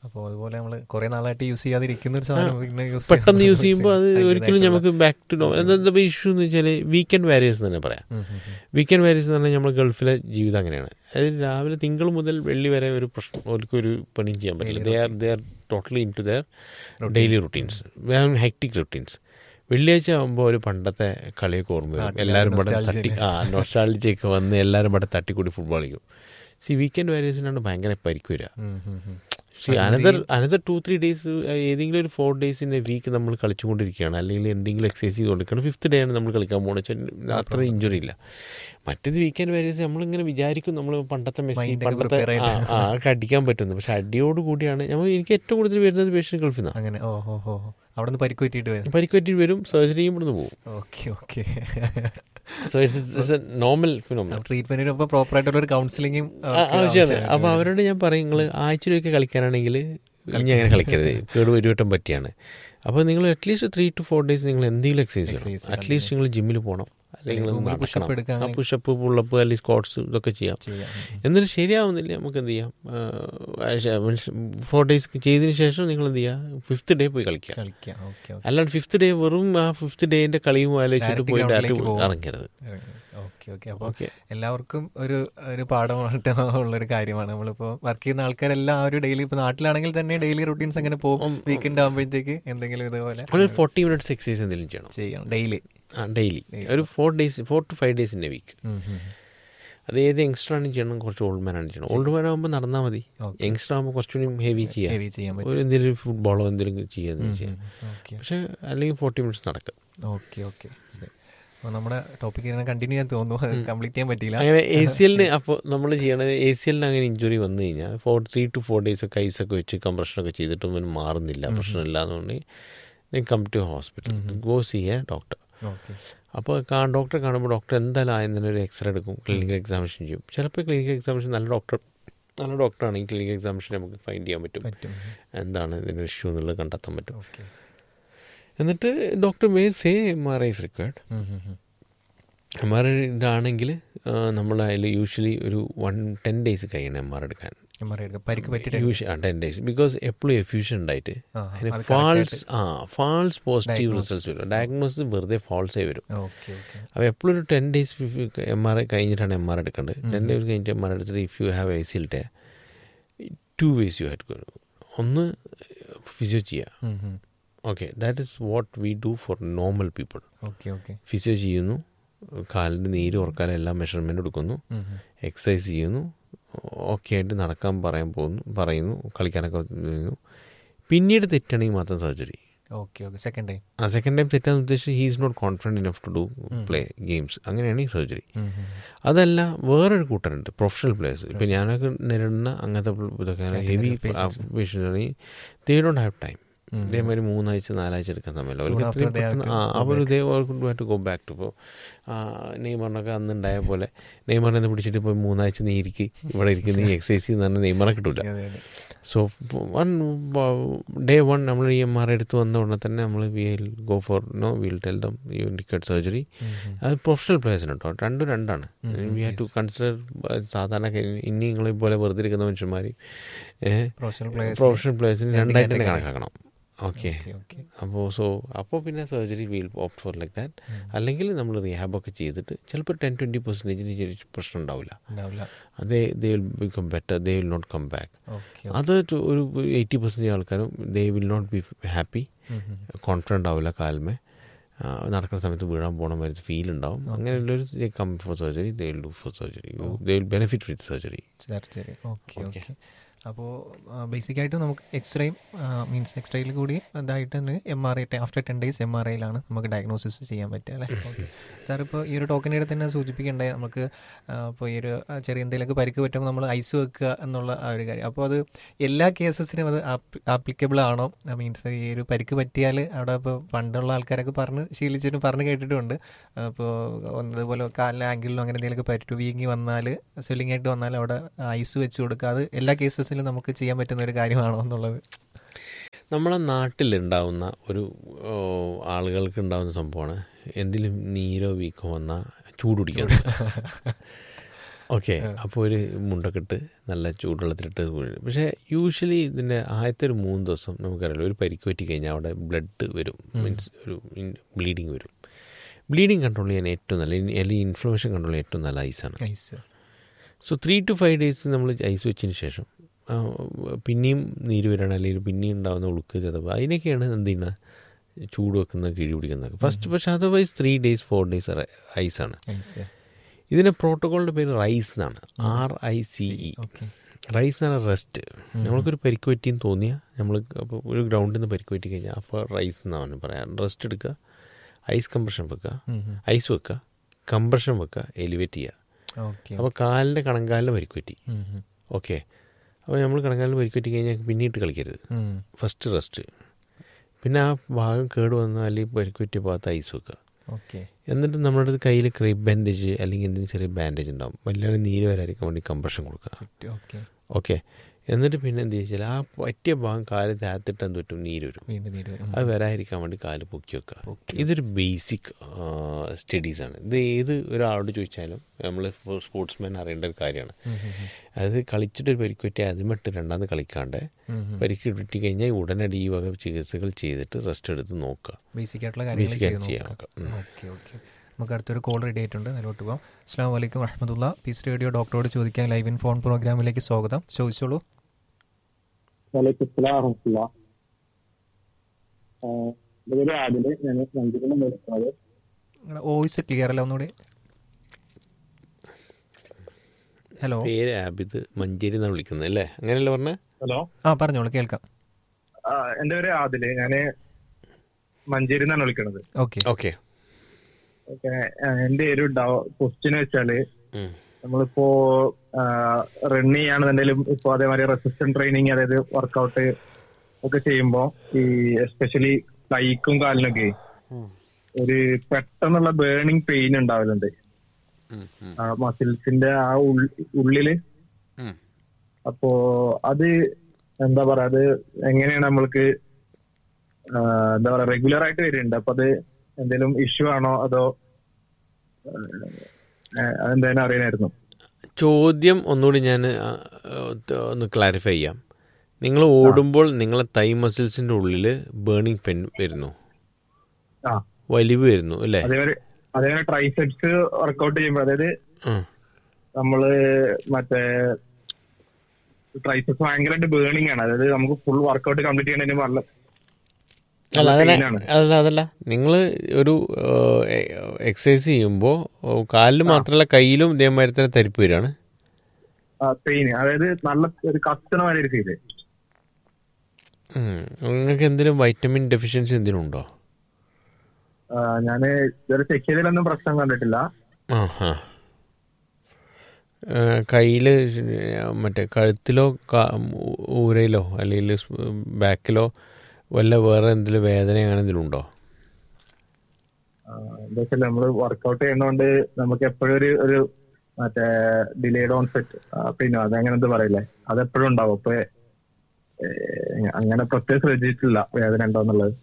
അപ്പോൾ അതുപോലെ നമ്മൾ കുറേ നാളായിട്ട് യൂസ് ചെയ്യാതിരിക്കുന്ന ഒരു സാധനം പിന്നെ യൂസ് പെട്ടെന്ന് യൂസ് ചെയ്യുമ്പോൾ അത് ഒരിക്കലും നമുക്ക് ബാക്ക് ടു നോ എന്താ ഇഷ്യൂ എന്ന് വെച്ചാൽ വീക്കെൻഡ് വാരിയേഴ്സ് തന്നെ പറയാം വീക്കെൻഡ് വാരിയേഴ്സ് എന്ന് പറഞ്ഞാൽ നമ്മുടെ ഗൾഫിലെ ജീവിതം അങ്ങനെയാണ് അതായത് രാവിലെ തിങ്കൾ മുതൽ വെള്ളി വരെ ഒരു പ്രശ്നം അവർക്ക് ഒരു പണിയും ചെയ്യാൻ പറ്റില്ല they are they are totally into their daily routines hectic routines വെള്ളിയാഴ്ച ആകുമ്പോൾ ഒരു പണ്ടത്തെ കളിയൊക്കെ ഓർമ്മ വരും നാട്ടിലെ എല്ലാവരും ഇവിടെ nostalgia തട്ടി അല്ലേ? ആ നൊസ്റ്റാൾജിയൊക്കെ വന്ന് എല്ലാവരും ഇവിടെ തട്ടിക്കൂടി ഫുട്ബോൾ കളിക്കും സി വീക്കെൻഡ് വാരിയേഴ്സിനാണ് ഭയങ്കര പരിക്ക് വരിക another another two three days ഏതെങ്കിലും ഒരു ഫോർ ഡേയ്സിൻ്റെ വീക്ക് നമ്മൾ കളിച്ചുകൊണ്ടിരിക്കുകയാണ് അല്ലെങ്കിൽ എന്തെങ്കിലും എക്സസൈസ് ചെയ്തുകൊണ്ടിരിക്കുകയാണ് ഫിഫ്ത്ത് ഡേ ആണ് നമ്മൾ കളിക്കാൻ പോകുന്നത് വെച്ചാൽ അത്ര ഇഞ്ചുറി ഇല്ല മറ്റേത് വീക്കെൻഡ് വാരിയേഴ്സ് നമ്മളിങ്ങനെ വിചാരിക്കും നമ്മൾ പണ്ടത്തെ മെസ്സി Mind ഒക്കെ പണ്ടത്തെ prepare ആ ആയിട്ട്. ആ ഒക്കെ അടിക്കാൻ പറ്റുന്നു പക്ഷെ അടിയോട് കൂടിയാണ് നമ്മൾ എനിക്ക് ഏറ്റവും കൂടുതൽ വരുന്നത് പേഷ്യൻ ഗൾഫിൽ നിന്നാണ് അങ്ങനെ ഓ ഹോ ഹോ അവിടെ നിന്ന് പരിക്ക് പറ്റിയിട്ട് വരും പരിക്ക് പറ്റി വരും സർജറി ചെയ്യുമ്പോൾ പോകും okay okay so it's a normal phenomena ട്രീറ്റ്മെന്റിന് ഇപ്പോൾ പ്രോപ്പർ ആയിട്ടുള്ള ഒരു കൗൺസിലിംഗും ആവശ്യമാണ് അപ്പോൾ അവരോട് ഞാൻ പറയും നിങ്ങൾ ആഴ്ചയിലൊക്കെ കളിക്കാനാണെങ്കിൽ ഇനി അങ്ങനെ കളിക്കരുത് കേട് ഒരു വട്ടം പറ്റിയാണ് അപ്പോൾ നിങ്ങൾ at least three two four days നിങ്ങൾ എന്തെങ്കിലും എക്സസൈസ് ചെയ്യണം Exercise അറ്റ്ലീസ്റ്റ് നിങ്ങൾ ജിമ്മിൽ പോകണം അല്ലെങ്കിൽ room ൽ push up എടുക്കാൻ നടക്കണം പുഷപ്പ് പുള്ളപ്പ് അല്ലെങ്കിൽ സ്കോട്ട്സ് ഇതൊക്കെ ചെയ്യാം ചെയ്യാം എന്നിട്ട് ശരിയാവുന്നില്ല നമുക്ക് എന്ത് ചെയ്യാം മീൻസ് ഫോർ ഡേയ്സ് ചെയ്തതിന് ശേഷം നിങ്ങൾ എന്ത് ചെയ്യുക ഫിഫ്ത്ത് ഡേ പോയി കളിക്കുക കളിക്കാം ഓക്കെ ഓക്കെ അല്ലാണ്ട് ഫിഫ്ത്ത് ഡേ വെറും ആ ഫിഫ്ത്ത് ഡേന്റെ കളിയും ആലോചിച്ചിട്ട് Direct പോയി ground ഡയറക്റ്റ് ലേക്ക് പോകും. ഇറങ്ങരുത് ഓക്കെ ഓക്കെ അപ്പോൾ ഓക്കെ എല്ലാവർക്കും ഒരു ഒരു പാഠമായിട്ട് ഉള്ളൊരു കാര്യമാണ് നമ്മളിപ്പോൾ വർക്ക് ചെയ്യുന്ന ആൾക്കാരെല്ലാം ആ ഒരു ഡെയിലി ഇപ്പോൾ നാട്ടിലാണെങ്കിൽ തന്നെ ഡെയിലി റുട്ടീൻസ് അങ്ങനെ പോകും വീക്കെൻഡ് ആകുമ്പോഴത്തേക്ക് എന്തെങ്കിലും ഇതുപോലെ ഒരു ഫോർട്ടി മിനിറ്റ്സ് എക്സസൈസ് എന്തെങ്കിലും ചെയ്യണം ചെയ്യണം ഡെയിലി ആ ഡെയിലി ഒരു four days four two five days in a week അത് ഏത് യങ്സ്റ്റർ ആണ് ചെയ്യണം കുറച്ച് ഓൾഡ് മാൻ ആണ് ചെയ്യണം ഓൾഡ് മാൻ ആകുമ്പോൾ നടന്നാൽ മതി Okay. യങ്സ്റ്റർ ആകുമ്പോൾ കുറച്ചുകൂടി ഹെവി ചെയ്യാം ഹെവി ചെയ്യാൻ പറ്റും ഒരു എന്തെങ്കിലും ഫുട്ബോളോ എന്തെങ്കിലും ചെയ്യാന്ന് ചെയ്യാം ഓക്കെ പക്ഷേ അല്ലെങ്കിൽ ഫോർട്ടി മിനിറ്റ്സ് നടക്കും ഓക്കെ ഓക്കെ ശരി അപ്പോൾ നമ്മുടെ ടോപ്പിക് ഇങ്ങനെ കണ്ടിന്യൂ ചെയ്യാൻ തോന്നുന്നു കംപ്ലീറ്റ് ചെയ്യാൻ പറ്റിയില്ല അങ്ങനെ എ സി എല്ലിന് അപ്പോൾ നമ്മൾ ചെയ്യണത് എ സി എല്ലിന് അങ്ങനെ ഇഞ്ചുറി വന്നു കഴിഞ്ഞാൽ four three two four days ഒക്കെ ഐസൊക്കെ വെച്ച് കംപ്രഷനൊക്കെ ചെയ്തിട്ടും ഒന്നും മാറുന്നില്ല പ്രശ്നമില്ല എന്നുണ്ടെങ്കിൽ come to hospital go see a doctor okay അപ്പോൾ കാ ഡോക്ടറെ കാണുമ്പോൾ ഡോക്ടർ എന്തായാലും ആദ്യം തന്നെ ഒരു എക്സ്റേ എടുക്കും ക്ലിനിക്കൽ എക്സാമിനേഷൻ ചെയ്യും ചിലപ്പോൾ ക്ലിനിക്കൽ എക്സാമിനേഷൻ നല്ല ഡോക്ടർ നല്ല ഡോക്ടറാണെങ്കിൽ ക്ലിനിക്കൽ എക്സാമിനേഷൻ നമുക്ക് ഫൈൻഡ് ചെയ്യാൻ പറ്റും പറ്റും എന്താണ് ഇതിൻ്റെ ഇഷ്യൂ എന്നുള്ളത് കണ്ടെത്താൻ പറ്റും ഓക്കെ എന്നിട്ട് doctor may say M R I is required M R I ഇതാണെങ്കിൽ നമ്മൾ അതിൽ യൂഷ്വലി ഒരു വൺ ടെൻ ഡേയ്സ് കഴിയണം എം ആർ എടുക്കാൻ എം ആർ ഐ എടുക്കാം പരിക്ക് പറ്റിയിട്ട് യൂഷ്വലി ആ ടെൻ ഡേയ്സ് ബിക്കോസ് എപ്പോഴും എഫ്യൂഷൻ ഉണ്ടായിട്ട് ആ, അതിന് അത് ഫാൾസ് ആ ഫാൾസ് പോസിറ്റീവ് Diagnosis. റിസൾട്ട്സ് വരും ഡയഗ്നോസിസ് വെറുതെ ഫാൾസേ വരും ഓക്കെ ഓക്കെ അപ്പോൾ എപ്പോഴും ഒരു ten days M R I കഴിഞ്ഞിട്ടാണ് എം ആർ എടുക്കേണ്ടത് ടെൻ ഡേയ്സ് കഴിഞ്ഞിട്ട് എം ആർ എടുത്തിട്ട് ഇഫ് യു ഹാവ് ഐ സിൽ ഡേ ടു വേസ് യു ഹാഡ് ഒന്ന് ഫിസിയോ ചെയ്യുക okay that is what we do for normal people okay okay physio ചെയ്യുന്നു കാലിൻ്റെ നീര് ഉറക്കാൻ എല്ലാം മെഷർമെൻ്റ് എടുക്കുന്നു എക്സസൈസ് ചെയ്യുന്നു ഓക്കെ ആയിട്ട് നടക്കാൻ പറയാൻ പോകുന്നു പറയുന്നു കളിക്കാനൊക്കെ ചെയ്യുന്നു പിന്നീട് തെറ്റാണെങ്കിൽ മാത്രം surgery okay okay second time ആ സെക്കൻഡ് ടൈം തെറ്റാന്ന് ഉദ്ദേശിച്ച് he is not confident enough to do play games അങ്ങനെയാണെങ്കിൽ സർജറി അതല്ല വേറൊരു കൂട്ടരുണ്ട് പ്രൊഫഷണൽ പ്ലേയേഴ്സ് ഇപ്പം ഞാനൊക്കെ നേരിടുന്ന അങ്ങനത്തെ ഇതൊക്കെ ഹെവി പേഷ്യൻസ് ആണെങ്കിൽ ദേ ഡോണ്ട് ഹാവ് ടൈം ഇതേമാതിരി മൂന്നാഴ്ച നാലാഴ്ച എടുക്കാൻ സമയമില്ല അവർക്ക് after ഇത്രയും they have പെട്ടെന്ന് to ആ go അവർ ഇതേ ടു ഗോ ബാക്ക് ടു ഇപ്പോൾ നെയ്മറിനൊക്കെ അന്ന് ഉണ്ടായ പോലെ നെയ്മറിനെ പിടിച്ചിട്ട് ഇപ്പോൾ മൂന്നാഴ്ച നീ ഇരിക്ക് ഇവിടെ ഇരിക്കുന്ന നീ എക്സസൈസ് ചെയ്യുന്ന പറഞ്ഞാൽ നെയ്മറെ കിട്ടില്ല അതെ അതെ സോ വൺ ഡേ വൺ നമ്മൾ ഈ എം ആർ എടുത്ത് വന്ന ഉടനെ തന്നെ നമ്മൾ will go for no will tell them you indicate surgery അത് പ്രൊഫഷണൽ പ്ലേയേഴ്സിന് കേട്ടോ രണ്ടും രണ്ടാണ് വി ഹാവ് ടു കൺസിഡർ സാധാരണ ഇനി നിങ്ങളെ പോലെ വെറുതെ ഇരിക്കുന്ന മനുഷ്യന്മാർ പ്രൊഫഷണൽ പ്ലേയേഴ്സ് പ്രൊഫഷണൽ പ്ലേയേഴ്സിന് രണ്ടായിട്ട് തന്നെ കണക്കാക്കണം ഓക്കെ ഓക്കെ ഓക്കെ അപ്പോൾ സോ അപ്പോൾ പിന്നെ surgery will opt for like that അല്ലെങ്കിൽ നമ്മൾ റീഹാബൊക്കെ ചെയ്തിട്ട് ചിലപ്പോൾ ടെൻ ട്വൻറ്റി പെർസെൻറ്റേജിന് പ്രശ്നം ഉണ്ടാവില്ല ഉണ്ടാവില്ല അതേ they will become better they will not come back okay അത് to ഒരു എയ്റ്റി പെർസെൻറ്റേജ് ആൾക്കാരും they will not be happy confident ആവില്ല കാൽമേ ആ, നടക്കുന്ന സമയത്ത് വീഴാൻ പോകണ മാതിരി ഫീൽ ഉണ്ടാവും അങ്ങനെയുള്ളൊരു they come for surgery they will do for surgery they will benefit with surgery surgery okay okay അപ്പോൾ ബേസിക്കായിട്ട് നമുക്ക് എക്സ്റേയും മീൻസ് എക്സ്റേയിൽ കൂടി ഇതായിട്ട് തന്നെ M R I after ten days M R ഐയിലാണ് നമുക്ക് ഡയഗ്നോസിസ് ചെയ്യാൻ പറ്റുക അല്ലേ ഓക്കെ സാർ ഇപ്പോൾ ഈ ഒരു ടോക്കണിയുടെ തന്നെ സൂചിപ്പിക്കേണ്ടത് നമുക്ക് ഇപ്പോൾ ഈ ഒരു ആ, ചെറിയ എന്തെങ്കിലുമൊക്കെ പരിക്ക് പറ്റുമ്പോൾ നമ്മൾ ഐസ് വെക്കുക എന്നുള്ള ആ ഒരു കാര്യം അപ്പോൾ അത് എല്ലാ കേസസിനും അത് ആപ്ലിക്കബിൾ ആണോ മീൻസ് ഈ ഒരു പരിക്ക് പറ്റിയാൽ അവിടെ ഇപ്പോൾ പണ്ടുള്ള ആൾക്കാരൊക്കെ പറഞ്ഞ് ശീലിച്ചിട്ട് പറഞ്ഞ് കേട്ടിട്ടുണ്ട് അപ്പോൾ ഒന്നതുപോലെ കാലിലെ ആംഗിളിലോ അങ്ങനെ എന്തെങ്കിലുമൊക്കെ പറ്റു വീങ്ങി വന്നാൽ സ്വെല്ലിംഗ് ആയിട്ട് വന്നാൽ അവിടെ ഐസ് വെച്ച് കൊടുക്കുക അത് എല്ലാ കേസസിലും നമുക്ക് ചെയ്യാൻ പറ്റുന്ന ഒരു കാര്യമാണോ എന്നുള്ളത് നമ്മളെ നാട്ടിലുണ്ടാവുന്ന ഒരു ഓ, ആളുകൾക്ക് ഉണ്ടാവുന്ന സംഭവമാണ് എന്തെങ്കിലും നീരോ വീക്കോ വന്നാൽ ചൂട് പിടിക്കുന്നത് ഓക്കെ അപ്പോൾ ഒരു മുണ്ടൊക്കെ ഇട്ട് നല്ല ചൂടുവെള്ളത്തിലിട്ട് വീഴും പക്ഷേ യൂഷ്വലി ഇതിൻ്റെ ആദ്യത്തെ ഒരു മൂന്ന് ദിവസം നമുക്കറിയാലോ ഒരു പരിക്ക് പറ്റി കഴിഞ്ഞാൽ അവിടെ ബ്ലഡ് വരും മീൻസ് ഒരു ബ്ലീഡിങ് വരും ബ്ലീഡിങ് കൺട്രോൾ ചെയ്യാൻ ഏറ്റവും നല്ല അല്ലെങ്കിൽ ഇൻഫ്ലമേഷൻ കൺട്രോൾ ചെയ്യാൻ ഏറ്റവും നല്ല ഐസാണ് ice so three two five days നമ്മൾ ഐസ് വെച്ചതിന് ശേഷം ആ, പിന്നെയും നീര് വരണം അല്ലെങ്കിൽ പിന്നെയും ഉണ്ടാകുന്ന ഉളുക്ക് ചതവ് അതിനൊക്കെയാണ് എന്ത് ചെയ്യുന്നത് ചൂട് വെക്കുന്നത് കിഴി പിടിക്കുന്നത് ഫസ്റ്റ് പക്ഷേ otherwise three days four days ഐസാണ് ഐസ് ഇതിൻ്റെ പ്രോട്ടോക്കോളിൻ്റെ പേര് റൈസ് എന്നാണ് R I C E okay RICE എന്ന് പറഞ്ഞാൽ റെസ്റ്റ് നമ്മൾക്കൊരു പരിക്ക് പറ്റിയെന്ന് തോന്നിയാൽ നമ്മൾ അപ്പോൾ ഒരു ഗ്രൗണ്ടിൽ നിന്ന് പരിക്ക് പറ്റി കഴിഞ്ഞാൽ അപ്പോൾ റൈസ് എന്നാണ് പറയാം റെസ്റ്റ് എടുക്കുക ഐസ് കംപ്രഷൻ വെക്കുക ഐസ് വെക്കുക കംപ്രഷൻ വെക്കുക എലിവേറ്റ് ചെയ്യുക ഓക്കെ അപ്പോൾ കാലിൻ്റെ കണങ്കാലിന് പരിക്ക് പറ്റി ഓക്കെ അപ്പോൾ നമ്മൾ കണങ്കാലിന് പരിക്ക് പറ്റി കഴിഞ്ഞാൽ പിന്നീട്ട് കളിക്കരുത് ഫസ്റ്റ് റെസ്റ്റ് പിന്നെ ആ ഭാഗം കേട് വന്നാൽ അല്ലെങ്കിൽ പരിക്ക് പറ്റിയ ഭാഗത്ത് ഐസ് വെക്കുക ഓക്കെ എന്നിട്ട് നമ്മുടെ അടുത്ത് കയ്യിൽ ക്രീപ്പ് ബാൻഡേജ് അല്ലെങ്കിൽ എന്തെങ്കിലും ചെറിയ ബാൻഡേജ് ഉണ്ടാവും വല്ലാതെ നീര് വരാതിരിക്കാൻ വേണ്ടി കംപ്രഷൻ കൊടുക്കുക ഓക്കെ ഓക്കെ എന്നിട്ട് പിന്നെ എന്ത് വെച്ചാൽ ആ പറ്റിയ ഭാഗം കാല് താത്തിട്ട് എന്ത് പറ്റും നീര് വരും വീണ്ടും നീര് വരും അത് വരാതിരിക്കാൻ വേണ്ടി കാല് പൊക്കി വെക്കുക ഇതൊരു ബേസിക് സ്റ്റഡീസാണ് ഇത് ഏത് ഒരാളോട് ചോദിച്ചാലും നമ്മൾ സ്പോർട്സ്മാൻ അറിയേണ്ട ഒരു കാര്യമാണ് അത് കളിച്ചിട്ട് ഒരു പരിക്ക് പറ്റിയാൽ അതുമിട്ട് രണ്ടാമത് കളിക്കാണ്ട് പരിക്ക് കിട്ടി കഴിഞ്ഞാൽ ഉടനടി ഈ വക ചികിത്സകൾ ചെയ്തിട്ട് റെസ്റ്റ് എടുത്ത് നോക്കുക ബേസിക് ആയിട്ടുള്ള കാര്യങ്ങൾ Basic ആയിട്ട് ചെയ്ത് ചെയ്യാൻ നോക്കാം നോക്കാം. ഓക്കെ ഓക്കെ നമുക്ക് അടുത്തൊരു കോൾ റെഡി ആയിട്ടുണ്ട് അതിലോട്ട് പോകാം അസ്സാം വലൈക്കും വഹമ്മദുള്ള പീസ് റേഡിയോ ഡോക്ടറോട് ചോദിക്കാൻ ലൈവ് ഇൻ ഫോൺ പ്രോഗ്രാമിലേക്ക് സ്വാഗതം ചോദിച്ചോളൂ വലൈക്കും സ്ലാം വറഹ്മത്തുള്ള. ആ, എൻ്റെ പേര് ആദില് ഞാൻ മഞ്ചേരിയിൽ വിളിക്കുന്നത് നിങ്ങളുടെ വോയിസ് ക്ലിയർ അല്ല ഒന്നുകൂടി ഹലോ പേര് ആബിദ് മഞ്ചേരി എന്നാണ് വിളിക്കുന്നത് അല്ലേ അങ്ങനെയല്ലേ പറഞ്ഞത് ഹലോ ആ പറഞ്ഞോളൂ കേൾക്കാം എൻ്റെ പേര് ആദില് ഞാന് മഞ്ചേരി എന്നാണ് വിളിക്കുന്നത് ഓക്കെ ഓക്കെ ഓക്കെ എന്റെ ഒരു ക്വസ്റ്റ്യൻ വെച്ചാല് നമ്മളിപ്പോ റൺ ചെയ്യാണെന്നുണ്ടെങ്കിലും ഇപ്പൊ അതേമാതിരി റെസിസ്റ്റന്റ് ട്രെയിനിങ് അതായത് വർക്കൗട്ട് ഒക്കെ ചെയ്യുമ്പോ ഈ എസ്പെഷ്യലി കൈക്കും കാലിനൊക്കെ ഒരു പെട്ടെന്നുള്ള ബേണിംഗ് പെയിൻ ഉണ്ടാവലുണ്ട് മസിൽസിന്റെ ആ ഉൾ- ഉള്ളില് അപ്പോ അത് എന്താ പറയാ അത് എങ്ങനെയാണ് നമ്മൾക്ക് ആ, എന്താ പറയാ റെഗുലർ ആയിട്ട് വരുന്നുണ്ട് അപ്പൊ അത് എന്തെങ്കിലും ഇഷ്യൂ ആണോ അതോ അതെന്തായാലും അറിയാനായിരുന്നു ചോദ്യം ഒന്നുകൂടി ഞാൻ ആ, ഒന്ന് ക്ലാരിഫൈ ചെയ്യാം നിങ്ങൾ ഓടുമ്പോൾ നിങ്ങളെ തൈ മസിൽസിൻ്റെ ഉള്ളിൽ ബേണിംഗ് പെൻ വരുന്നു ആ വലിവ് വരുന്നു അല്ലേ അതേപോലെ അതേപോലെ ട്രൈസെപ്സ് വർക്കൗട്ട് ചെയ്യുമ്പോൾ അതായത് ആ നമ്മള് മറ്റേ ട്രൈസെപ്സ് ഭയങ്കരമായിട്ട് ബേണിംഗ് ആണ് അതായത് നമുക്ക് ഫുൾ വർക്കൗട്ട് കംപ്ലീറ്റ് ചെയ്യണതിന് നല്ല അല്ല നല്ല അതല്ല pain ആണ്. അതല്ല അതല്ല നിങ്ങൾ ഒരു എക്സസൈസ് ചെയ്യുമ്പോൾ കാലിൽ മാത്രമല്ല കയ്യിലും ഇതേമാതിരി തന്നെ തരിപ്പ് വരികയാണ് പെയിൻ അതായത് നല്ല ഒരു കത്തണ വരെ ഒരു ഫീല് ഉം. നിങ്ങൾക്ക് എന്തെങ്കിലും വൈറ്റമിൻ ഡെഫിഷ്യൻസി എന്തെങ്കിലും ഉണ്ടോ ഞാന് ഇതുവരെ ചെക്ക് ചെയ്തതിലൊന്നും പ്രശ്നം കണ്ടിട്ടില്ല ആ ഹാ കയ്യിൽ മറ്റേ കഴുത്തിലോ കാ- ഊ- ഊരയിലോ അല്ലെങ്കിൽ ബാക്കിലോ വല്ല വേറെ എന്തെങ്കിലും വേദന അങ്ങനെ എന്തെങ്കിലും ഉണ്ടോ ആ, എന്താ വെച്ചാൽ നമ്മള് വർക്കൗട്ട് ചെയ്യുന്നതുകൊണ്ട് നമുക്ക് എപ്പോഴും ഒരു ഒരു മറ്റേ ഡിലേഡ് ഓൺസെറ്റ് പിന്നെ അതങ്ങനെ എന്താ പറയില്ലേ അതെപ്പോഴും ഉണ്ടാവും അപ്പൊ ഏ, അങ്ങനെ പ്രത്യേകം ശ്രദ്ധിച്ചിട്ടില്ല വേദന ഉണ്ടോന്നുള്ളത്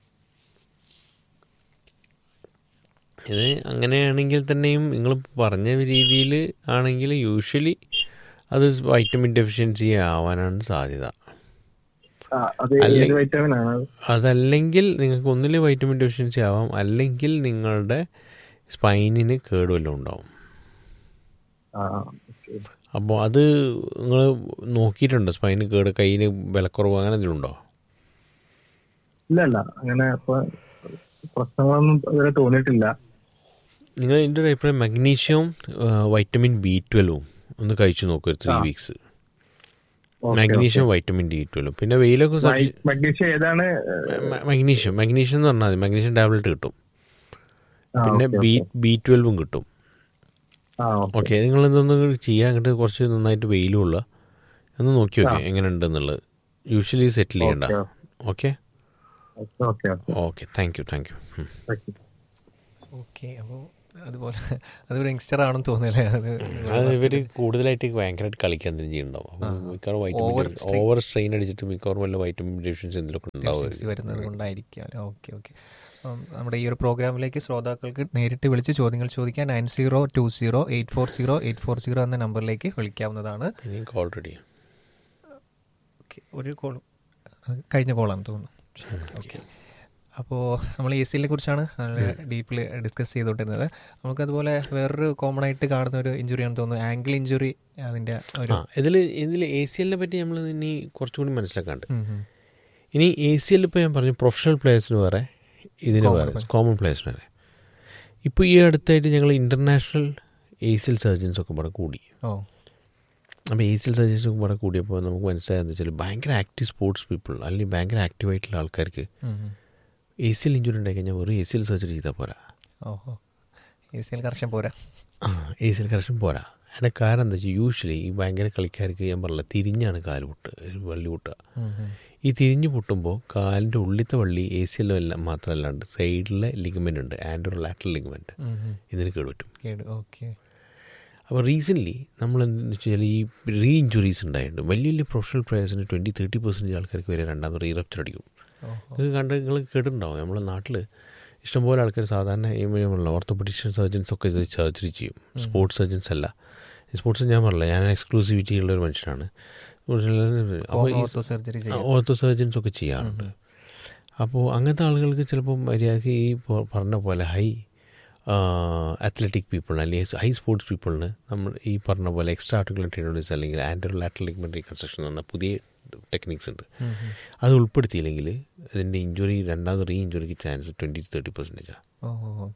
ഇത് അങ്ങനെയാണെങ്കിൽ തന്നെയും നിങ്ങൾ പറഞ്ഞ രീതിയിൽ ആണെങ്കിൽ യൂഷ്വലി അത് വൈറ്റമിൻ ഡെഫിഷ്യൻസി ആവാനാണ് സാധ്യത ആ, അത് അല്ലെ- ഏത് വൈറ്റമിൻ ആണ് അതല്ലെങ്കിൽ നിങ്ങൾക്ക് ഒന്നിൽ വൈറ്റമിൻ ഡെഫിഷ്യൻസി ആവാം അല്ലെങ്കിൽ നിങ്ങളുടെ സ്പൈനിന് കേടുവല്ലതും ഉണ്ടാവും ആ ഓക്കെ അപ്പോൾ അത് നിങ്ങൾ നോക്കിയിട്ടുണ്ടോ സ്പൈന് കേട് കയ്യിന് വിലക്കുറവ് അങ്ങനെ എന്തെങ്കിലും ഉണ്ടോ ഇല്ല ഇല്ല അങ്ങനെ ഇപ്പൊ പ്രശ്നങ്ങളൊന്നും ഇതുവരെ തോന്നിയിട്ടില്ല നിങ്ങൾ എൻ്റെ ഒരു അഭിപ്രായം മഗ്നീഷ്യവും വൈറ്റമിൻ ബി ട്വൽവും ഒന്ന് കഴിച്ചു നോക്കൂ ഒരു ത്രീ ആ. വീക്സ് മഗ്നീഷ്യം വൈറ്റമിൻ ഡി ട്വൽവും പിന്നെ വെയിലൊക്കെ സബ്സ്റ്റി- മഗ്നീഷ്യം ഏതാണ് മ- മഗ്നീഷ്യം മഗ്നീഷ്യം എന്ന് പറഞ്ഞാൽ മതി മഗ്നീഷ്യം ടാബ്ലറ്റ് കിട്ടും ആ, പിന്നെ ഓക്കെ, ബി ഓക്കെ. ബി ട്വൽവും കിട്ടും ആ ഓക്കെ ഓക്കെ നിങ്ങൾ ഇതൊന്ന് ചെയ്യാൻ അങ്ങോട്ട് കുറച്ച് നന്നായിട്ട് വെയിലും ഉള്ള ഒന്ന് നോക്കി നോക്കി ആ. എങ്ങനെ ഉണ്ടെന്നുള്ളത് യൂഷ്വലി സെറ്റിൽ ചെയ്യണ്ട okay okay okay okay okay thank you thank you thank you okay അപ്പോൾ അതുപോലെ അതൊരു യങ്സ്റ്റർ ആണെന്ന് തോന്നുന്നില്ലേ അത് അത് ഇവർ കൂടുതലായിട്ട് ഭയങ്കരമായിട്ട് കളിക്കാൻ തന്നെ ചെയ്യുന്നുണ്ടാവും അപ്പം മിക്കവാറും Over vitamin strain. Over strain അടിച്ചിട്ട് മിക്കവാറും വല്ല വൈറ്റമിൻ ഡെഫിഷ്യൻസി എന്തെങ്കിലുമൊക്കെ ഉണ്ടാവും ഡെഫിഷ്യൻസി വരുന്നത് കൊണ്ടായിരിക്കാം ഓക്കെ ഓക്കെ നമ്മുടെ ഈ ഒരു പ്രോഗ്രാമിലേക്ക് ശ്രോതാക്കൾക്ക് നേരിട്ട് വിളിച്ച് ചോദ്യങ്ങൾ ചോദിക്കാൻ nine zero two zero eight four zero eight four zero എന്ന നമ്പറിലേക്ക് വിളിക്കാവുന്നതാണ് പിന്നെ ഓൾറെഡി ഓക്കെ ഒരു കോൾ കഴിഞ്ഞ കോളാണ് തോന്നുന്നു ഓക്കെ അപ്പോൾ നമ്മൾ എ സിയിലെ കുറിച്ചാണ് ഡീപ്പിൽ ഡിസ്കസ് ചെയ്തുകൊണ്ടിരുന്നത് നമുക്കതുപോലെ വേറൊരു കോമൺ ആയിട്ട് കാണുന്ന ഒരു ഇഞ്ചുറിയാണെന്ന് തോന്നുന്നു ആംഗിൾ ഇഞ്ചുറി അതിൻ്റെ ഒരു ആ ഇതിൽ ഇതിൽ എ സി എല്ലിനെ പറ്റി നമ്മൾ ഇനി കുറച്ചുകൂടി മനസ്സിലാക്കാണ്ട് ഉം, ഉം. ഇനി എ സി എൽ ഇപ്പോൾ ഞാൻ പറഞ്ഞു പ്രൊഫഷണൽ പ്ലേയേഴ്സിന് വേറെ ഇതിന് Common വേറെ player. കോമൺ പ്ലേയേഴ്സിന് വേറെ ഇപ്പോൾ ഈ അടുത്തായിട്ട് ഞങ്ങൾ international A C L surgeons ഒക്കെ ഇവിടെ കൂടി ഓ അപ്പോൾ എ സി എൽ സർജൻസ് ഒക്കെ ഇവിടെ കൂടിയപ്പോൾ നമുക്ക് മനസ്സിലായെന്ന് വെച്ചാൽ ഭയങ്കര ആക്റ്റീവ് സ്പോർട്സ് പീപ്പിൾ അല്ലെങ്കിൽ ഭയങ്കര ആക്റ്റീവായിട്ടുള്ള ആൾക്കാർക്ക് ഉം, ഉം. എ സി എൽ ഇഞ്ചുറി ഉണ്ടായി കഴിഞ്ഞാൽ വെറും എ സി എൽ സർജറി ചെയ്താൽ പോരാ ഓഹോ എ സിയിൽ കറക്ഷൻ പോരാ ആ എ സി എൽ കറക്ഷൻ പോരാ അതിൻ്റെ കാരണം എന്താ വെച്ചാൽ യൂഷ്വലി ഈ ഭയങ്കര കളിക്കാർക്ക് ഞാൻ പറഞ്ഞില്ല തിരിഞ്ഞാണ് കാല് പൊട്ട് വള്ളി പൊട്ടുക ഉം, ഉം. ഈ തിരിഞ്ഞു പൊട്ടുമ്പോൾ കാലിൻ്റെ ഉള്ളിലത്തെ വള്ളി എ സി എല്ലാം മാത്രമല്ലാണ്ട് സൈഡിലെ ലിഗമെൻ്റ് ഉണ്ട് ആൻഡ്രോ ലാറ്ററൽ ലിഗമെൻറ്റ് ഉം, ഉം. ഇതിന് കേടുപറ്റും കേട് ഓക്കെ അപ്പോൾ റീസെൻ്റ്ലി നമ്മൾ എന്താണെന്ന് വെച്ചാൽ ഈ റീ ഇഞ്ചുറീസ് ഉണ്ടായിട്ടുണ്ട് വലിയ വലിയ പ്രൊഫഷണൽ പ്ലേയേഴ്സിന് ട്വൻറ്റി തേർട്ടി പെർസെൻറ്റേജ് ആൾക്കാർക്ക് വരെ രണ്ടാമത് റീ റപ്ചർ അടിക്കും ഓഹോ ഇത് കണ്ട് നിങ്ങൾ കേട്ടിട്ടുണ്ടാവും നമ്മുടെ നാട്ടിൽ ഇഷ്ടംപോലെ ആൾക്കാർ സാധാരണ ഈ ഓർത്തോപെഡിഷ്യൻ സർജൻസ് ഒക്കെ ഇത് സർജറി ചെയ്യും സ്പോർട്സ് സർജൻസ് അല്ല സ്പോർട്സ് ഞാൻ പറഞ്ഞില്ല ഞാൻ എക്സ്ക്ലൂസിവിറ്റി ഉള്ള ഒരു മനുഷ്യനാണ് അപ്പോൾ ഈ ഓർത്തോ സർജറി ചെയ്യാം ഓർത്തോ സർജൻസ് ഒക്കെ ചെയ്യാറുണ്ട് അപ്പോൾ അങ്ങനത്തെ ആളുകൾക്ക് ചിലപ്പോൾ മര്യാദയ്ക്ക് ഈ പ- പറഞ്ഞ പോലെ ഹൈ അത്ലറ്റിക് പീപ്പിളിന് അല്ലെങ്കിൽ ഹൈ സ്പോർട്സ് പീപ്പിളിന് നമ്മൾ ഈ പറഞ്ഞ പോലെ എക്സ്ട്രാ ആർട്ടിക്കുലർ ടെനോഡിസ് അല്ലെങ്കിൽ ആൻഡർ ലാറ്ററൽ ലിഗ്മെന്റ് റീകൺസ്ട്രക്ഷൻ എന്ന് പറഞ്ഞ പുതിയ ടെക്നിക്സ് ഉണ്ട് ഉം, ഉം. അത് ഉൾപ്പെടുത്തിയില്ലെങ്കിൽ അതിൻ്റെ ഇഞ്ചുറി രണ്ടാമത് റീ ഇഞ്ചുറിക്ക് ചാൻസ് ട്വൻറ്റി ടു തേർട്ടി പെർസെൻറ്റേജാണ് ഓഹോ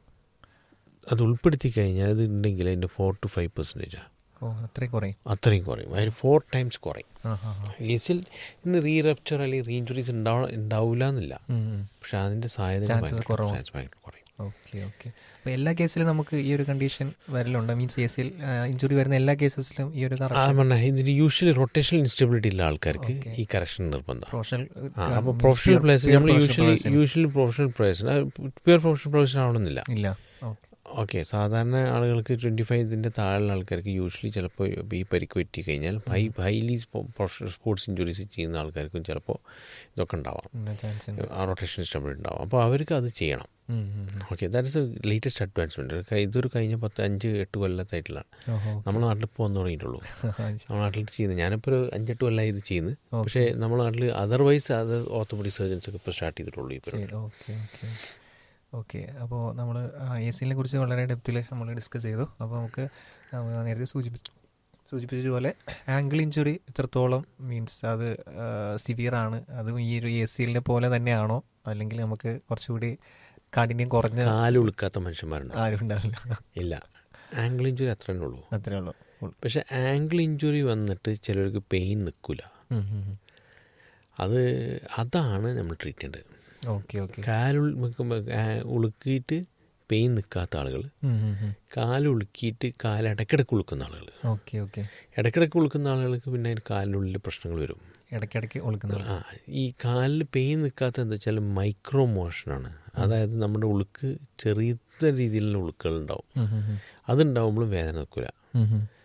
അത് ഉൾപ്പെടുത്തി കഴിഞ്ഞാൽ അത് ഉണ്ടെങ്കിൽ അതിൻ്റെ ഫോർ ടു ഫൈവ് പെർസെൻറ്റേജാണ് ഓ അത്രയും കുറയും അത്രയും കുറയും അതിന് ഫോർ ടൈംസ് കുറയും ആ ഹാ ഹാ ഏസിൽ ഇന്ന് റീ റപ്ചർ അല്ലെങ്കിൽ റീ ഇഞ്ചുറീസ് ഉണ്ടാവ ഉണ്ടാവില്ല എന്നില്ല ഉം, ഉം. പക്ഷെ അതിൻ്റെ സാധ്യത Chances ഭയങ്കര- കുറവാണ്. chance ഭയങ്കര കുറയും ഓക്കെ ഓക്കെ അപ്പോൾ എല്ലാ കേസിലും നമുക്ക് ഈ ഒരു കണ്ടീഷൻ വരലുണ്ട് മീൻസ് എ സിയിൽ ഇഞ്ചുറി വരുന്ന എല്ലാ കേസസിലും ഈ ഒരു ആ കറക്ഷൻ പറഞ്ഞ ഇതിന് യൂഷ്വലി റൊട്ടേഷണൽ ഇൻസ്റ്റബിലിറ്റി ഉള്ള ആൾക്കാർക്ക് Okay. ഈ കറക്ഷൻ നിർബന്ധം പ്രൊഫഷണൽ അപ്പോൾ പ്രൊഫഷണൽ പ്ലേയേഴ്സ് നമ്മൾ യൂഷ്വലി യൂഷ്വലി പ്രൊഫഷണൽ പ്ലേയേഴ്സിന് പ്യുവർ പ്രൊഫഷണൽ പ്ലേയേഴ്സിന് ആവണമെന്നില്ല ഇല്ല ഓക്കെ ഓക്കെ സാധാരണ ആളുകൾക്ക് ട്വൻറ്റി ഫൈവിൻ്റെ താഴെയുള്ള ആൾക്കാർക്ക് യൂഷ്വലി ചിലപ്പോൾ ഈ പരിക്ക് പറ്റി കഴിഞ്ഞാൽ high highly professional sports injuries ചെയ്യുന്ന ആൾക്കാർക്കും ചിലപ്പോൾ ഇതൊക്കെ ഉണ്ടാവാം ചാൻസ് ഉണ്ട് റൊട്ടേഷൻ സ്റ്റബിലിറ്റി ഉണ്ടാവും അപ്പോൾ അവർക്ക് അത് ചെയ്യണം ഉം, ഉം, ഉം. Okay that is latest advancement ഇതൊരു കഴിഞ്ഞ പത്ത് അഞ്ച് എട്ട് കൊല്ലത്തായിട്ടുള്ളതാണ് ഓഹോ നമ്മുടെ നാട്ടിൽ ഇപ്പോൾ വന്നു തുടങ്ങിയിട്ടുള്ളൂ നമ്മുടെ നാട്ടിൽ ചെയ്യുന്നത് ഞാനിപ്പോൾ ഒരു അഞ്ചെട്ട് കൊല്ലമായി ഇത് ചെയ്യുന്നത് Okay. പക്ഷേ നമ്മുടെ നാട്ടിൽ അതർവൈസ് അത് ഓർത്തോപെഡിക് സർജൻസ് ഒക്കെ ഇപ്പോൾ സ്റ്റാർട്ട് ചെയ്തിട്ടുള്ളൂ ഇപ്പോൾ ശരി ഓക്കെ ഓക്കെ ഓക്കെ അപ്പോൾ നമ്മൾ എ സിനെ കുറിച്ച് വളരെ ഡെപ്തിൽ നമ്മൾ ഡിസ്കസ് ചെയ്തു അപ്പോൾ നമുക്ക് ആ, നേരത്തെ സൂചിപ്പിച്ചു സൂചിപ്പിച്ചതുപോലെ ആംഗിൾ ഇഞ്ചുറി ഇത്രത്തോളം മീൻസ് അത് സിവിയർ ആണ് അതും ഈ ഒരു എ സിയിലെ പോലെ തന്നെയാണോ അല്ലെങ്കിൽ നമുക്ക് കുറച്ചുകൂടി കാഠിന്യം കുറഞ്ഞ കാല് ഉളുക്കാത്ത മനുഷ്യന്മാരുണ്ട് ആരും ഉണ്ടാവില്ല ഇല്ല ആംഗിൾ ഇഞ്ചുറി അത്രേ ഉള്ളൂ അത്രേ ഉള്ളൂ ഉൾ- പക്ഷേ ആംഗിൾ ഇഞ്ചുറി വന്നിട്ട് ചിലർക്ക് പെയിൻ നിൽക്കില്ല ഉം, ഉം, ഉം. അത് അതാണ് നമ്മൾ ട്രീറ്റ് ചെയ്യേണ്ടത് ഓക്കെ ഓക്കെ കാലുൾ ഉളുക്കിയിട്ട് പെയിൻ നിൽക്കാത്ത ആളുകൾ ഉം, ഉം, ഉം. കാലുളുക്കിയിട്ട് കാല് ഇടയ്ക്കിടയ്ക്ക് ഉളുക്കുന്ന ആളുകൾ ഓക്കെ ഓക്കെ ഇടയ്ക്കിടയ്ക്ക് ഉളുക്കുന്ന ആളുകൾക്ക് പിന്നെ അതിന് കാലിനുള്ളിൽ പ്രശ്നങ്ങൾ വരും ഇടയ്ക്കിടയ്ക്ക് ഒളുക്കുന്ന ആ ഈ കാലിൽ പെയിൻ നിൽക്കാത്ത എന്താ വെച്ചാൽ മൈക്രോ മോഷനാണ് അതായത് നമ്മുടെ ഉളുക്ക് ചെറിയ രീതിയിലുള്ള ഉളുക്കുകൾ ഉണ്ടാവും അതുണ്ടാവുമ്പോഴും വേദന നിൽക്കില്ല